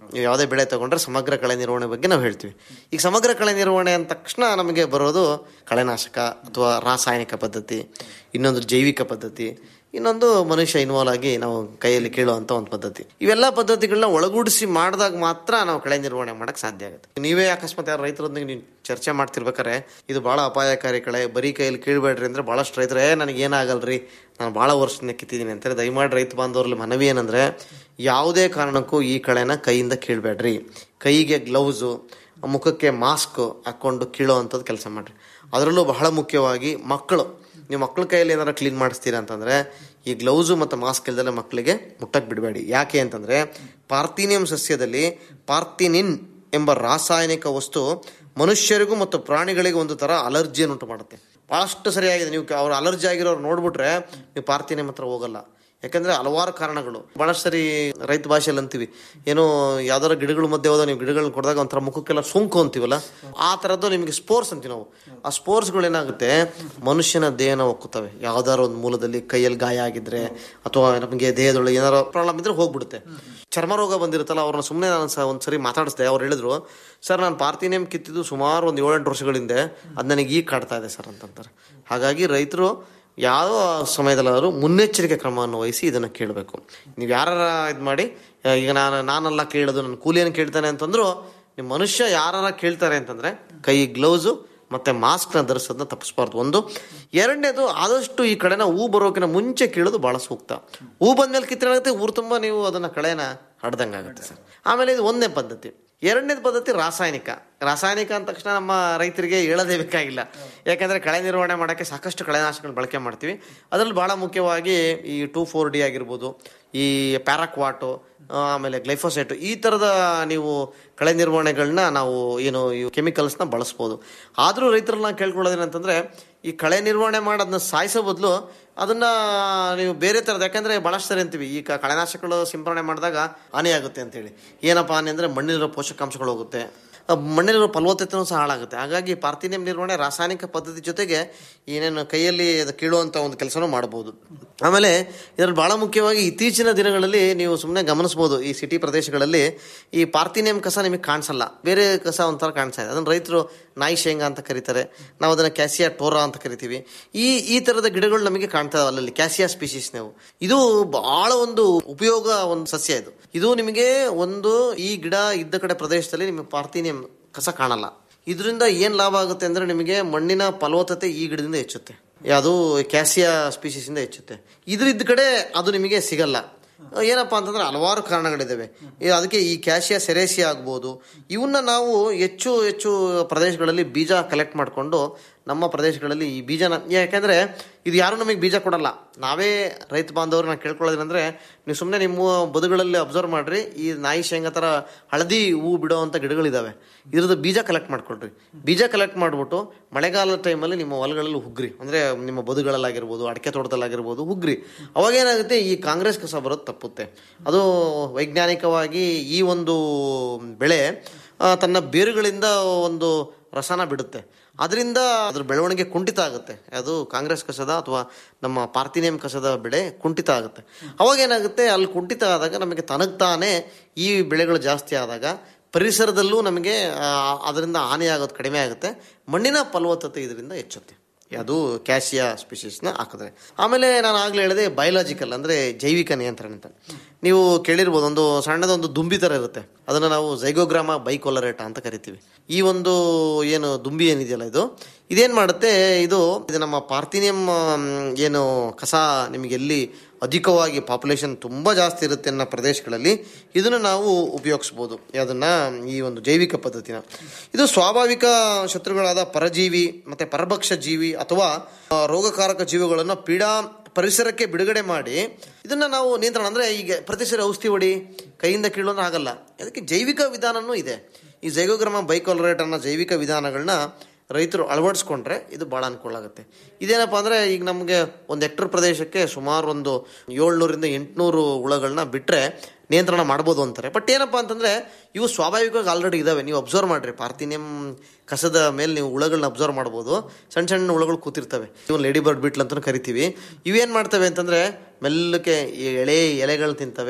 ನೀವು ಯಾವುದೇ ಬೆಳೆ ತಗೊಂಡ್ರೆ ಸಮಗ್ರ ಕಳೆ ನಿರ್ವಹಣೆ ಬಗ್ಗೆ ನಾವು ಹೇಳ್ತೀವಿ ಈಗ ಸಮಗ್ರ ಕಳೆ ನಿರ್ವಹಣೆ ಅಂದ ತಕ್ಷಣ ನಮಗೆ ಬರೋದು ಕಳೆನಾಶಕ ಅಥವಾ ರಾಸಾಯನಿಕ ಪದ್ಧತಿ ಇನ್ನೊಂದು ಜೈವಿಕ ಪದ್ಧತಿ ಇನ್ನೊಂದು ಮನುಷ್ಯ ಇನ್ವಾಲ್ವ್ ಆಗಿ ನಾವು ಕೈಯಲ್ಲಿ ಕೇಳುವಂತ ಒಂದು ಪದ್ಧತಿ ಇವೆಲ್ಲ ಪದ್ಧತಿಗಳನ್ನ ಒಳಗೂಡಿಸಿ ಮಾಡಿದಾಗ ಮಾತ್ರ ನಾವು ಕಳೆ ನಿರ್ವಹಣೆ ಮಾಡಕ್ ಸಾಧ್ಯ ಆಗುತ್ತೆ ನೀವೇ ಅಕಸ್ಮಾತ್ ಯಾರು ರೈತರೊಂದಿಗೆ ನೀವು ಚರ್ಚೆ ಮಾಡ್ತಿರ್ಬೇಕಾರೆ ಇದು ಬಹಳ ಅಪಾಯಕಾರಿ ಕಳೆ ಬರೀ ಕೈಯಲ್ಲಿ ಕೀಳ್ಬೇಡ್ರಿ ಅಂದ್ರೆ ಬಹಳಷ್ಟು ರೈತರೇ ನನಗೆ ಏನಾಗಲ್ರಿ ನಾನು ಬಹಳ ವರ್ಷದಿಂದ ಕಿತ್ತಿದ್ದೀನಿ ಅಂತಾರೆ ದಯಮಾಡಿ ರೈತ ಬಾಂಧವರಲ್ಲಿ ಮನವಿ ಏನಂದ್ರೆ ಯಾವುದೇ ಕಾರಣಕ್ಕೂ ಈ ಕಳೆನ ಕೈಯಿಂದ ಕೀಳ್ಬೇಡ್ರಿ ಕೈಗೆ ಗ್ಲೌಸು ಮುಖಕ್ಕೆ ಮಾಸ್ಕ್ ಹಾಕೊಂಡು ಕೀಳೋ ಅಂಥದ್ದು ಕೆಲಸ ಮಾಡ್ರಿ ಅದರಲ್ಲೂ ಬಹಳ ಮುಖ್ಯವಾಗಿ ಮಕ್ಕಳು ನೀವು ಮಕ್ಕಳ ಕೈಯಲ್ಲಿ ಏನಾರು ಕ್ಲೀನ್ ಮಾಡಿಸ್ತೀರಾ ಅಂತಂದ್ರೆ ಈ ಗ್ಲೌಸು ಮತ್ತು ಮಾಸ್ಕ್ ಇಲ್ದಲೆ ಮಕ್ಕಳಿಗೆ ಮುಟ್ಟಕ್ಕೆ ಬಿಡಬೇಡಿ ಯಾಕೆ ಅಂತಂದ್ರೆ ಪಾರ್ಥಿನಿಯಂ ಸಸ್ಯದಲ್ಲಿ ಪಾರ್ಥಿನಿನ್ ಎಂಬ ರಾಸಾಯನಿಕ ವಸ್ತು ಮನುಷ್ಯರಿಗೂ ಮತ್ತು ಪ್ರಾಣಿಗಳಿಗೂ ಒಂದು ತರ ಅಲರ್ಜಿಯನ್ನು ಉಂಟು ಮಾಡುತ್ತೆ ಬಹಳಷ್ಟು ಸರಿಯಾಗಿದೆ ನೀವು ಅವ್ರ ಅಲರ್ಜಿ ಆಗಿರೋರು ನೋಡ್ಬಿಟ್ರೆ ನೀವು ಪಾರ್ಥಿನಿಯಂ ಹತ್ರ ಹೋಗಲ್ಲ ಯಾಕಂದ್ರೆ ಹಲವಾರು ಕಾರಣಗಳು ಬಹಳಷ್ಟು ಸರಿ ರೈತ ಭಾಷೆಯಲ್ಲಿ ಅಂತೀವಿ ಏನೋ ಯಾವ್ದಾರ ಗಿಡಗಳ ಮಧ್ಯೆ ಹೋದಾಗ ನೀವು ಗಿಡಗಳನ್ನ ಕೊಡಿದಾಗ ಒಂಥರ ಮುಖಕ್ಕೆಲ್ಲ ಸೋಂಕು ಅಂತೀವಲ್ಲ ಆ ಥರದ್ದು ನಿಮಗೆ ಸ್ಪೋರ್ಟ್ಸ್ ಅಂತೀವಿ ನಾವು ಆ ಸ್ಪೋರ್ಟ್ಸ್ಗಳು ಏನಾಗುತ್ತೆ ಮನುಷ್ಯನ ದೇಹನ ಒಕ್ಕುತ್ತವೆ ಯಾವ್ದಾರ ಒಂದು ಮೂಲದಲ್ಲಿ ಕೈಯಲ್ಲಿ ಗಾಯ ಆಗಿದ್ರೆ ಅಥವಾ ನಮಗೆ ದೇಹದೊಳಗೆ ಏನಾರ ಪ್ರಾಬ್ಲಮ್ ಇದ್ರೆ ಹೋಗ್ಬಿಡುತ್ತೆ ಚರ್ಮ ರೋಗ ಬಂದಿರುತ್ತಲ್ಲ ಅವ್ರನ್ನ ಸುಮ್ಮನೆ ನಾನು ಸ ಒಂದು ಸರಿ ಮಾತಾಡಿಸ್ದೆ ಅವ್ರು ಹೇಳಿದ್ರು ಸರ್ ನಾನು ಪಾರ್ಥಿನಿಯಂ ಕಿತ್ತಿದ್ದು ಸುಮಾರು ಒಂದು ಏಳೆಂಟು ವರ್ಷಗಳಿಂದ ಅದು ನನಗೆ ಈಗ ಕಾಡ್ತಾ ಇದೆ ಸರ್ ಅಂತಂತಾರೆ ಹಾಗಾಗಿ ರೈತರು ಯಾವ ಸಮಯದಲ್ಲಾದರೂ ಮುನ್ನೆಚ್ಚರಿಕೆ ಕ್ರಮವನ್ನು ವಹಿಸಿ ಇದನ್ನು ಕೇಳಬೇಕು ನೀವು ಯಾರ ಇದು ಮಾಡಿ ಆ, ಈಗ ನಾನು ನಾನೆಲ್ಲ ಕೇಳೋದು ನನ್ನ ಕೂಲಿಯನ್ನು ಕೇಳ್ತಾನೆ ಅಂತಂದ್ರು ನಿಮ್ಮ ಮನುಷ್ಯ ಯಾರ ಕೇಳ್ತಾರೆ ಅಂತಂದ್ರೆ ಕೈ ಗ್ಲೌಸು ಮತ್ತೆ ಮಾಸ್ಕ್ನ ಧರಿಸೋದನ್ನ ತಪ್ಪಿಸ್ಬಾರ್ದು ಒಂದು ಎರಡನೇದು ಆದಷ್ಟು ಈ ಕಡೆನ ಹೂ ಬರೋಕಿನ ಮುಂಚೆ ಕೀಳೋದು ಬಹಳ ಸೂಕ್ತ ಹೂ ಬಂದ್ಮೇಲೆ ಕಿತ್ತೇನಾಗುತ್ತೆ ಊರು ತುಂಬ ನೀವು ಅದನ್ನ ಕಳೆನ ಹಡ್ದಂಗಾಗುತ್ತೆ ಸರ್ ಆಮೇಲೆ ಇದು ಒಂದನೇ ಪದ್ಧತಿ ಎರಡನೇದು ಪದ್ಧತಿ ರಾಸಾಯನಿಕ ರಾಸಾಯನಿಕ ಅಂದ ತಕ್ಷಣ ನಮ್ಮ ರೈತರಿಗೆ ಹೇಳೋದೇ ಬೇಕಾಗಿಲ್ಲ ಯಾಕಂದ್ರೆ ಕಳೆ ನಿರ್ವಹಣೆ ಮಾಡೋಕ್ಕೆ ಸಾಕಷ್ಟು ಕಳೆನಾಶಕಗಳು ಬಳಕೆ ಮಾಡ್ತೀವಿ ಅದರಲ್ಲಿ ಬಹಳ ಮುಖ್ಯವಾಗಿ ಈ ಟೂ ಫೋರ್ ಡಿ ಆಗಿರ್ಬೋದು ಈ ಪ್ಯಾರಾಕ್ವಾಟು ಆಮೇಲೆ ಗ್ಲೈಫೋಸೇಟು ಈ ಥರದ ನೀವು ಕಳೆ ನಿರ್ವಹಣೆಗಳನ್ನ ನಾವು ಏನು ಈ ಕೆಮಿಕಲ್ಸ್ನ ಬಳಸ್ಬೋದು ಆದರೂ ರೈತರನ್ನ ಕೇಳ್ಕೊಳ್ಳೋದೇನಂತಂದ್ರೆ ಈ ಕಳೆ ನಿರ್ವಹಣೆ ಮಾಡೋದನ್ನ ಸಾಯಿಸೋ ಬದಲು ಅದನ್ನ ನೀವು ಬೇರೆ ಥರದ್ದು ಯಾಕಂದ್ರೆ ಬಹಳಷ್ಟು ಸರಿ ಅಂತೀವಿ ಈ ಕ- ಕಳೆನಾಶಕಗಳು ಸಿಂಪರಣೆ ಮಾಡಿದಾಗ ಹಾನಿ ಆಗುತ್ತೆ ಅಂತೇಳಿ ಏನಪ್ಪಾ ಹಾನಿ ಅಂದ್ರೆ ಮಣ್ಣಿಲಿರೋ ಪೋಷಕಾಂಶಗಳು ಹೋಗುತ್ತೆ ಆ ಮಣ್ಣಿಲಿರೋ ಫಲವತ್ತತೆನೂ ಸಹ ಹಾಳಾಗುತ್ತೆ ಹಾಗಾಗಿ ಪಾರ್ಥಿನಿಯಂ ನಿರ್ವಹಣೆ ರಾಸಾಯನಿಕ ಪದ್ಧತಿ ಜೊತೆಗೆ ಏನೇನು ಕೈಯಲ್ಲಿ ಅದು ಕೀಳುವಂತ ಒಂದು ಕೆಲಸನೂ ಮಾಡಬಹುದು ಆಮೇಲೆ ಇದರಲ್ಲಿ ಬಹಳ ಮುಖ್ಯವಾಗಿ ಇತ್ತೀಚಿನ ದಿನಗಳಲ್ಲಿ ನೀವು ಸುಮ್ಮನೆ ಗಮನಿಸಬಹುದು ಈ ಸಿಟಿ ಪ್ರದೇಶಗಳಲ್ಲಿ ಈ ಪಾರ್ಥಿನಿಯಂ ಕಸ ನಿಮಗೆ ಕಾಣಿಸಲ್ಲ ಬೇರೆ ಕಸ ಒಂಥರ ಕಾಣಿಸ್ತಾ ಇದೆ ಅದನ್ನ ರೈತರು ನಾಯಿ ಶೇಂಗಾ ಅಂತ ಕರೀತಾರೆ ನಾವು ಅದನ್ನ ಕ್ಯಾಸಿಯಾ ಟೋರಾ ಅಂತ ಕರಿತೀವಿ ಈ ಈ ತರದ ಗಿಡಗಳು ನಮಗೆ ಕಾಣ್ತಾ ಇದಾವೆ ಅಲ್ಲಲ್ಲಿ ಕ್ಯಾಸಿಯಾ ಸ್ಪೀಶೀಸ್ ನಾವು ಇದು ಬಹಳ ಒಂದು ಉಪಯೋಗ ಒಂದು ಸಸ್ಯ ಇದು ಇದು ನಿಮಗೆ ಒಂದು ಈ ಗಿಡ ಇದ್ದ ಕಡೆ ಪ್ರದೇಶದಲ್ಲಿ ನಿಮಗೆ ಪಾರ್ಥಿನಿಯಂ ಕಸ ಕಾಣಲ್ಲ ಇದರಿಂದ ಏನ್ ಲಾಭ ಆಗುತ್ತೆ ಅಂದ್ರೆ ನಿಮಗೆ ಮಣ್ಣಿನ ಫಲವತ್ತತೆ ಈ ಗಿಡದಿಂದ ಹೆಚ್ಚುತ್ತೆ ಅದು ಕ್ಯಾಸಿಯಾ ಸ್ಪೀಶೀಸ್ ಇಂದ ಹೆಚ್ಚುತ್ತೆ ಇದ್ರಿದ್ದ ಕಡೆ ಅದು ನಿಮಗೆ ಸಿಗಲ್ಲ ಏನಪ್ಪಾ ಅಂತಂದ್ರೆ ಹಲವಾರು ಕಾರಣಗಳಿದ್ದಾವೆ ಈ- ಅದಕ್ಕೆ ಈ ಕ್ಯಾಶಿಯಾ ಸೆರೇಸಿಯಾ ಆಗ್ಬೋದು ಇವನ್ನ ನಾವು ಹೆಚ್ಚು ಹೆಚ್ಚು ಪ್ರದೇಶಗಳಲ್ಲಿ ಬೀಜ ಕಲೆಕ್ಟ್ ಮಾಡಿಕೊಂಡು ನಮ್ಮ ಪ್ರದೇಶಗಳಲ್ಲಿ ಈ ಬೀಜನ ಯಾಕಂದ್ರೆ ಇದು ಯಾರು ನಮಗೆ ಬೀಜ ಕೊಡಲ್ಲ ನಾವೇ ರೈತ ಬಾಂಧವ್ರನ್ನ ಕೇಳ್ಕೊಳ್ಳೋದೇನಂದ್ರೆ ನೀವು ಸುಮ್ಮನೆ ನಿಮ್ಮ ಬದುಗಳಲ್ಲಿ ಅಬ್ಸರ್ವ್ ಮಾಡ್ರಿ ಈ ನಾಯಿ ಶೇಂಗಾ ಥರ ಹಳದಿ ಹೂ ಬಿಡೋ ಅಂತ ಗಿಡಗಳಿದಾವೆ ಇದ್ರದ್ದು ಬೀಜ ಕಲೆಕ್ಟ್ ಮಾಡ್ಕೊಳ್ರಿ ಬೀಜ ಕಲೆಕ್ಟ್ ಮಾಡ್ಬಿಟ್ಟು ಮಳೆಗಾಲದ ಟೈಮಲ್ಲಿ ನಿಮ್ಮ ಹೊಲಗಳಲ್ಲಿ ಹುಗ್ರಿ ಅಂದ್ರೆ ನಿಮ್ಮ ಬದುಗಳಲ್ಲಾಗಿರ್ಬೋದು ಅಡಿಕೆ ತೋಟದಲ್ಲಾಗಿರ್ಬೋದು ಹುಗ್ರಿ ಅವಾಗ ಏನಾಗುತ್ತೆ ಈ ಕಾಂಗ್ರೆಸ್ ಕಸ ಬರೋದು ತಪ್ಪುತ್ತೆ ಅದು ವೈಜ್ಞಾನಿಕವಾಗಿ ಈ ಒಂದು ಬೆಳೆ ಆ, ತನ್ನ ಬೇರುಗಳಿಂದ ಒಂದು ರಸನ ಬಿಡುತ್ತೆ ಅದರಿಂದ ಅದ್ರ ಬೆಳವಣಿಗೆ ಕುಂಠಿತ ಆಗುತ್ತೆ ಅದು ಕಾಂಗ್ರೆಸ್ ಕಸದ ಅಥವಾ ನಮ್ಮ ಪಾರ್ಥಿನಿಯಂ ಕಸದ ಬೆಳೆ ಕುಂಠಿತ ಆಗುತ್ತೆ ಅವಾಗ ಏನಾಗುತ್ತೆ ಅಲ್ಲಿ ಕುಂಠಿತ ಆದಾಗ ನಮಗೆ ತನಗ್ತಾನೆ ಈ ಬೆಳೆಗಳು ಜಾಸ್ತಿ ಆದಾಗ ಪರಿಸರದಲ್ಲೂ ನಮಗೆ ಆ, ಅದರಿಂದ ಹಾನಿ ಆಗೋದು ಕಡಿಮೆ ಆಗುತ್ತೆ ಮಣ್ಣಿನ ಫಲವತ್ತತೆ ಇದರಿಂದ ಹೆಚ್ಚುತ್ತೆ ಅದು ಕ್ಯಾಶಿಯಾ ಸ್ಪೀಶೀಸ್ನ ಹಾಕಿದ್ರೆ ಆಮೇಲೆ ನಾನು ಆಗ್ಲೇ ಹೇಳಿದೆ ಬಯೋಲಾಜಿಕಲ್ ಅಂದ್ರೆ ಜೈವಿಕ ನಿಯಂತ್ರಣ ಅಂತ ನೀವು ಕೇಳಿರ್ಬೋದು ಒಂದು ಸಣ್ಣದೊಂದು ದುಂಬಿ ಥರ ಇರುತ್ತೆ ಅದನ್ನು ನಾವು ಝೈಗೋಗ್ರಾಮ ಬೈಕೊಲರೇಟ ಅಂತ ಕರಿತೀವಿ ಈ ಒಂದು ಏನು ದುಂಬಿ ಏನಿದೆಯಲ್ಲ ಇದು ಇದೇನು ಮಾಡುತ್ತೆ ಇದು ಇದು ನಮ್ಮ ಪಾರ್ಥಿನಿಯಂ ಆಮ್, ಏನು ಕಸ ನಿಮಗೆ ಎಲ್ಲಿ ಅಧಿಕವಾಗಿ ಪಾಪ್ಯುಲೇಷನ್ ತುಂಬ ಜಾಸ್ತಿ ಇರುತ್ತೆ ಅನ್ನೋ ಪ್ರದೇಶಗಳಲ್ಲಿ ಇದನ್ನು ನಾವು ಉಪಯೋಗಿಸ್ಬೋದು ಅದನ್ನ ಈ ಒಂದು ಜೈವಿಕ ಪದ್ಧತಿನ ಇದು ಸ್ವಾಭಾವಿಕ ಶತ್ರುಗಳಾದ ಪರಜೀವಿ ಮತ್ತೆ ಪರಭಕ್ಷ ಜೀವಿ ಅಥವಾ ಆ, ರೋಗಕಾರಕ ಜೀವಿಗಳನ್ನು ಪೀಡಾ ಪರಿಸರಕ್ಕೆ ಬಿಡುಗಡೆ ಮಾಡಿ ಇದನ್ನ ನಾವು ನಿಯಂತ್ರಣ ಅಂದ್ರೆ ಈಗ ಪ್ರತಿ ಸರಿ ಔಷಧಿ ಹೊಡಿ ಕೈಯಿಂದ ಕೀಳೋದು ಆಗಲ್ಲ ಅದಕ್ಕೆ ಜೈವಿಕ ವಿಧಾನನೂ ಇದೆ ಈ ಜೈಗೋಗ್ರಾಮ ಬೈಕೋಲರೇಟ್ ಅನ್ನೋ ಜೈವಿಕ ವಿಧಾನಗಳನ್ನ ರೈತರು ಅಳವಡಿಸ್ಕೊಂಡ್ರೆ ಇದು ಭಾಳ ಅನುಕೂಲ ಆಗುತ್ತೆ ಇದೇನಪ್ಪ ಅಂದ್ರೆ ಈಗ ನಮಗೆ ಒಂದು ಹೆಕ್ಟರ್ ಪ್ರದೇಶಕ್ಕೆ ಸುಮಾರು ಒಂದು ಏಳ್ನೂರಿಂದ ಎಂಟುನೂರು ಹುಳಗಳನ್ನ ಬಿಟ್ರೆ ನಿಯಂತ್ರಣ ಮಾಡ್ಬೋದು ಅಂತಾರೆ ಬಟ್ ಏನಪ್ಪ ಅಂತಂದ್ರೆ ಇವು ಸ್ವಾಭಾವಿಕವಾಗಿ ಆಲ್ರೆಡಿ ಇದಾವೆ ನೀವು ಅಬ್ಸರ್ವ್ ಮಾಡ್ರಿ ಪಾರ್ಥಿನಿಯಂ ಕಸದ ಮೇಲೆ ನೀವು ಹುಳಗಳನ್ನ ಅಬ್ಸರ್ವ್ ಮಾಡ್ಬೋದು ಸಣ್ಣ ಸಣ್ಣ ಹುಳಗಳು ಕೂತಿರ್ತವೆ ಇವು ಲೇಡಿ ಬರ್ಡ್ ಬಿಟ್ಲ್ ಅಂತ ಕರಿತೀವಿ ಇವೇನ್ ಮಾಡ್ತವೆ ಅಂತಂದ್ರೆ ಮೆಲ್ಲಕ್ಕೆ ಈ ಎಳೆ ಎಲೆಗಳು ತಿಂತವೆ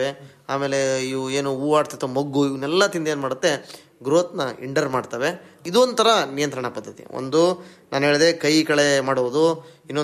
ಆಮೇಲೆ ಇವು ಏನು ಹೂ ಆಡ್ತಿರ್ತವೆ ಮೊಗ್ಗು ಇವನ್ನೆಲ್ಲ ತಿಂದು ಏನು ಮಾಡುತ್ತೆ ಗ್ರೋತ್ನ ಇಂಡರ್ ಮಾಡ್ತವೆ ಇದೊಂಥರ ನಿಯಂತ್ರಣ ಪದ್ಧತಿ ಒಂದು ನಾನು ಹೇಳಿದೆ ಕೈ ಕಳೆ ಮಾಡುವುದು ಇನ್ನೊಂದು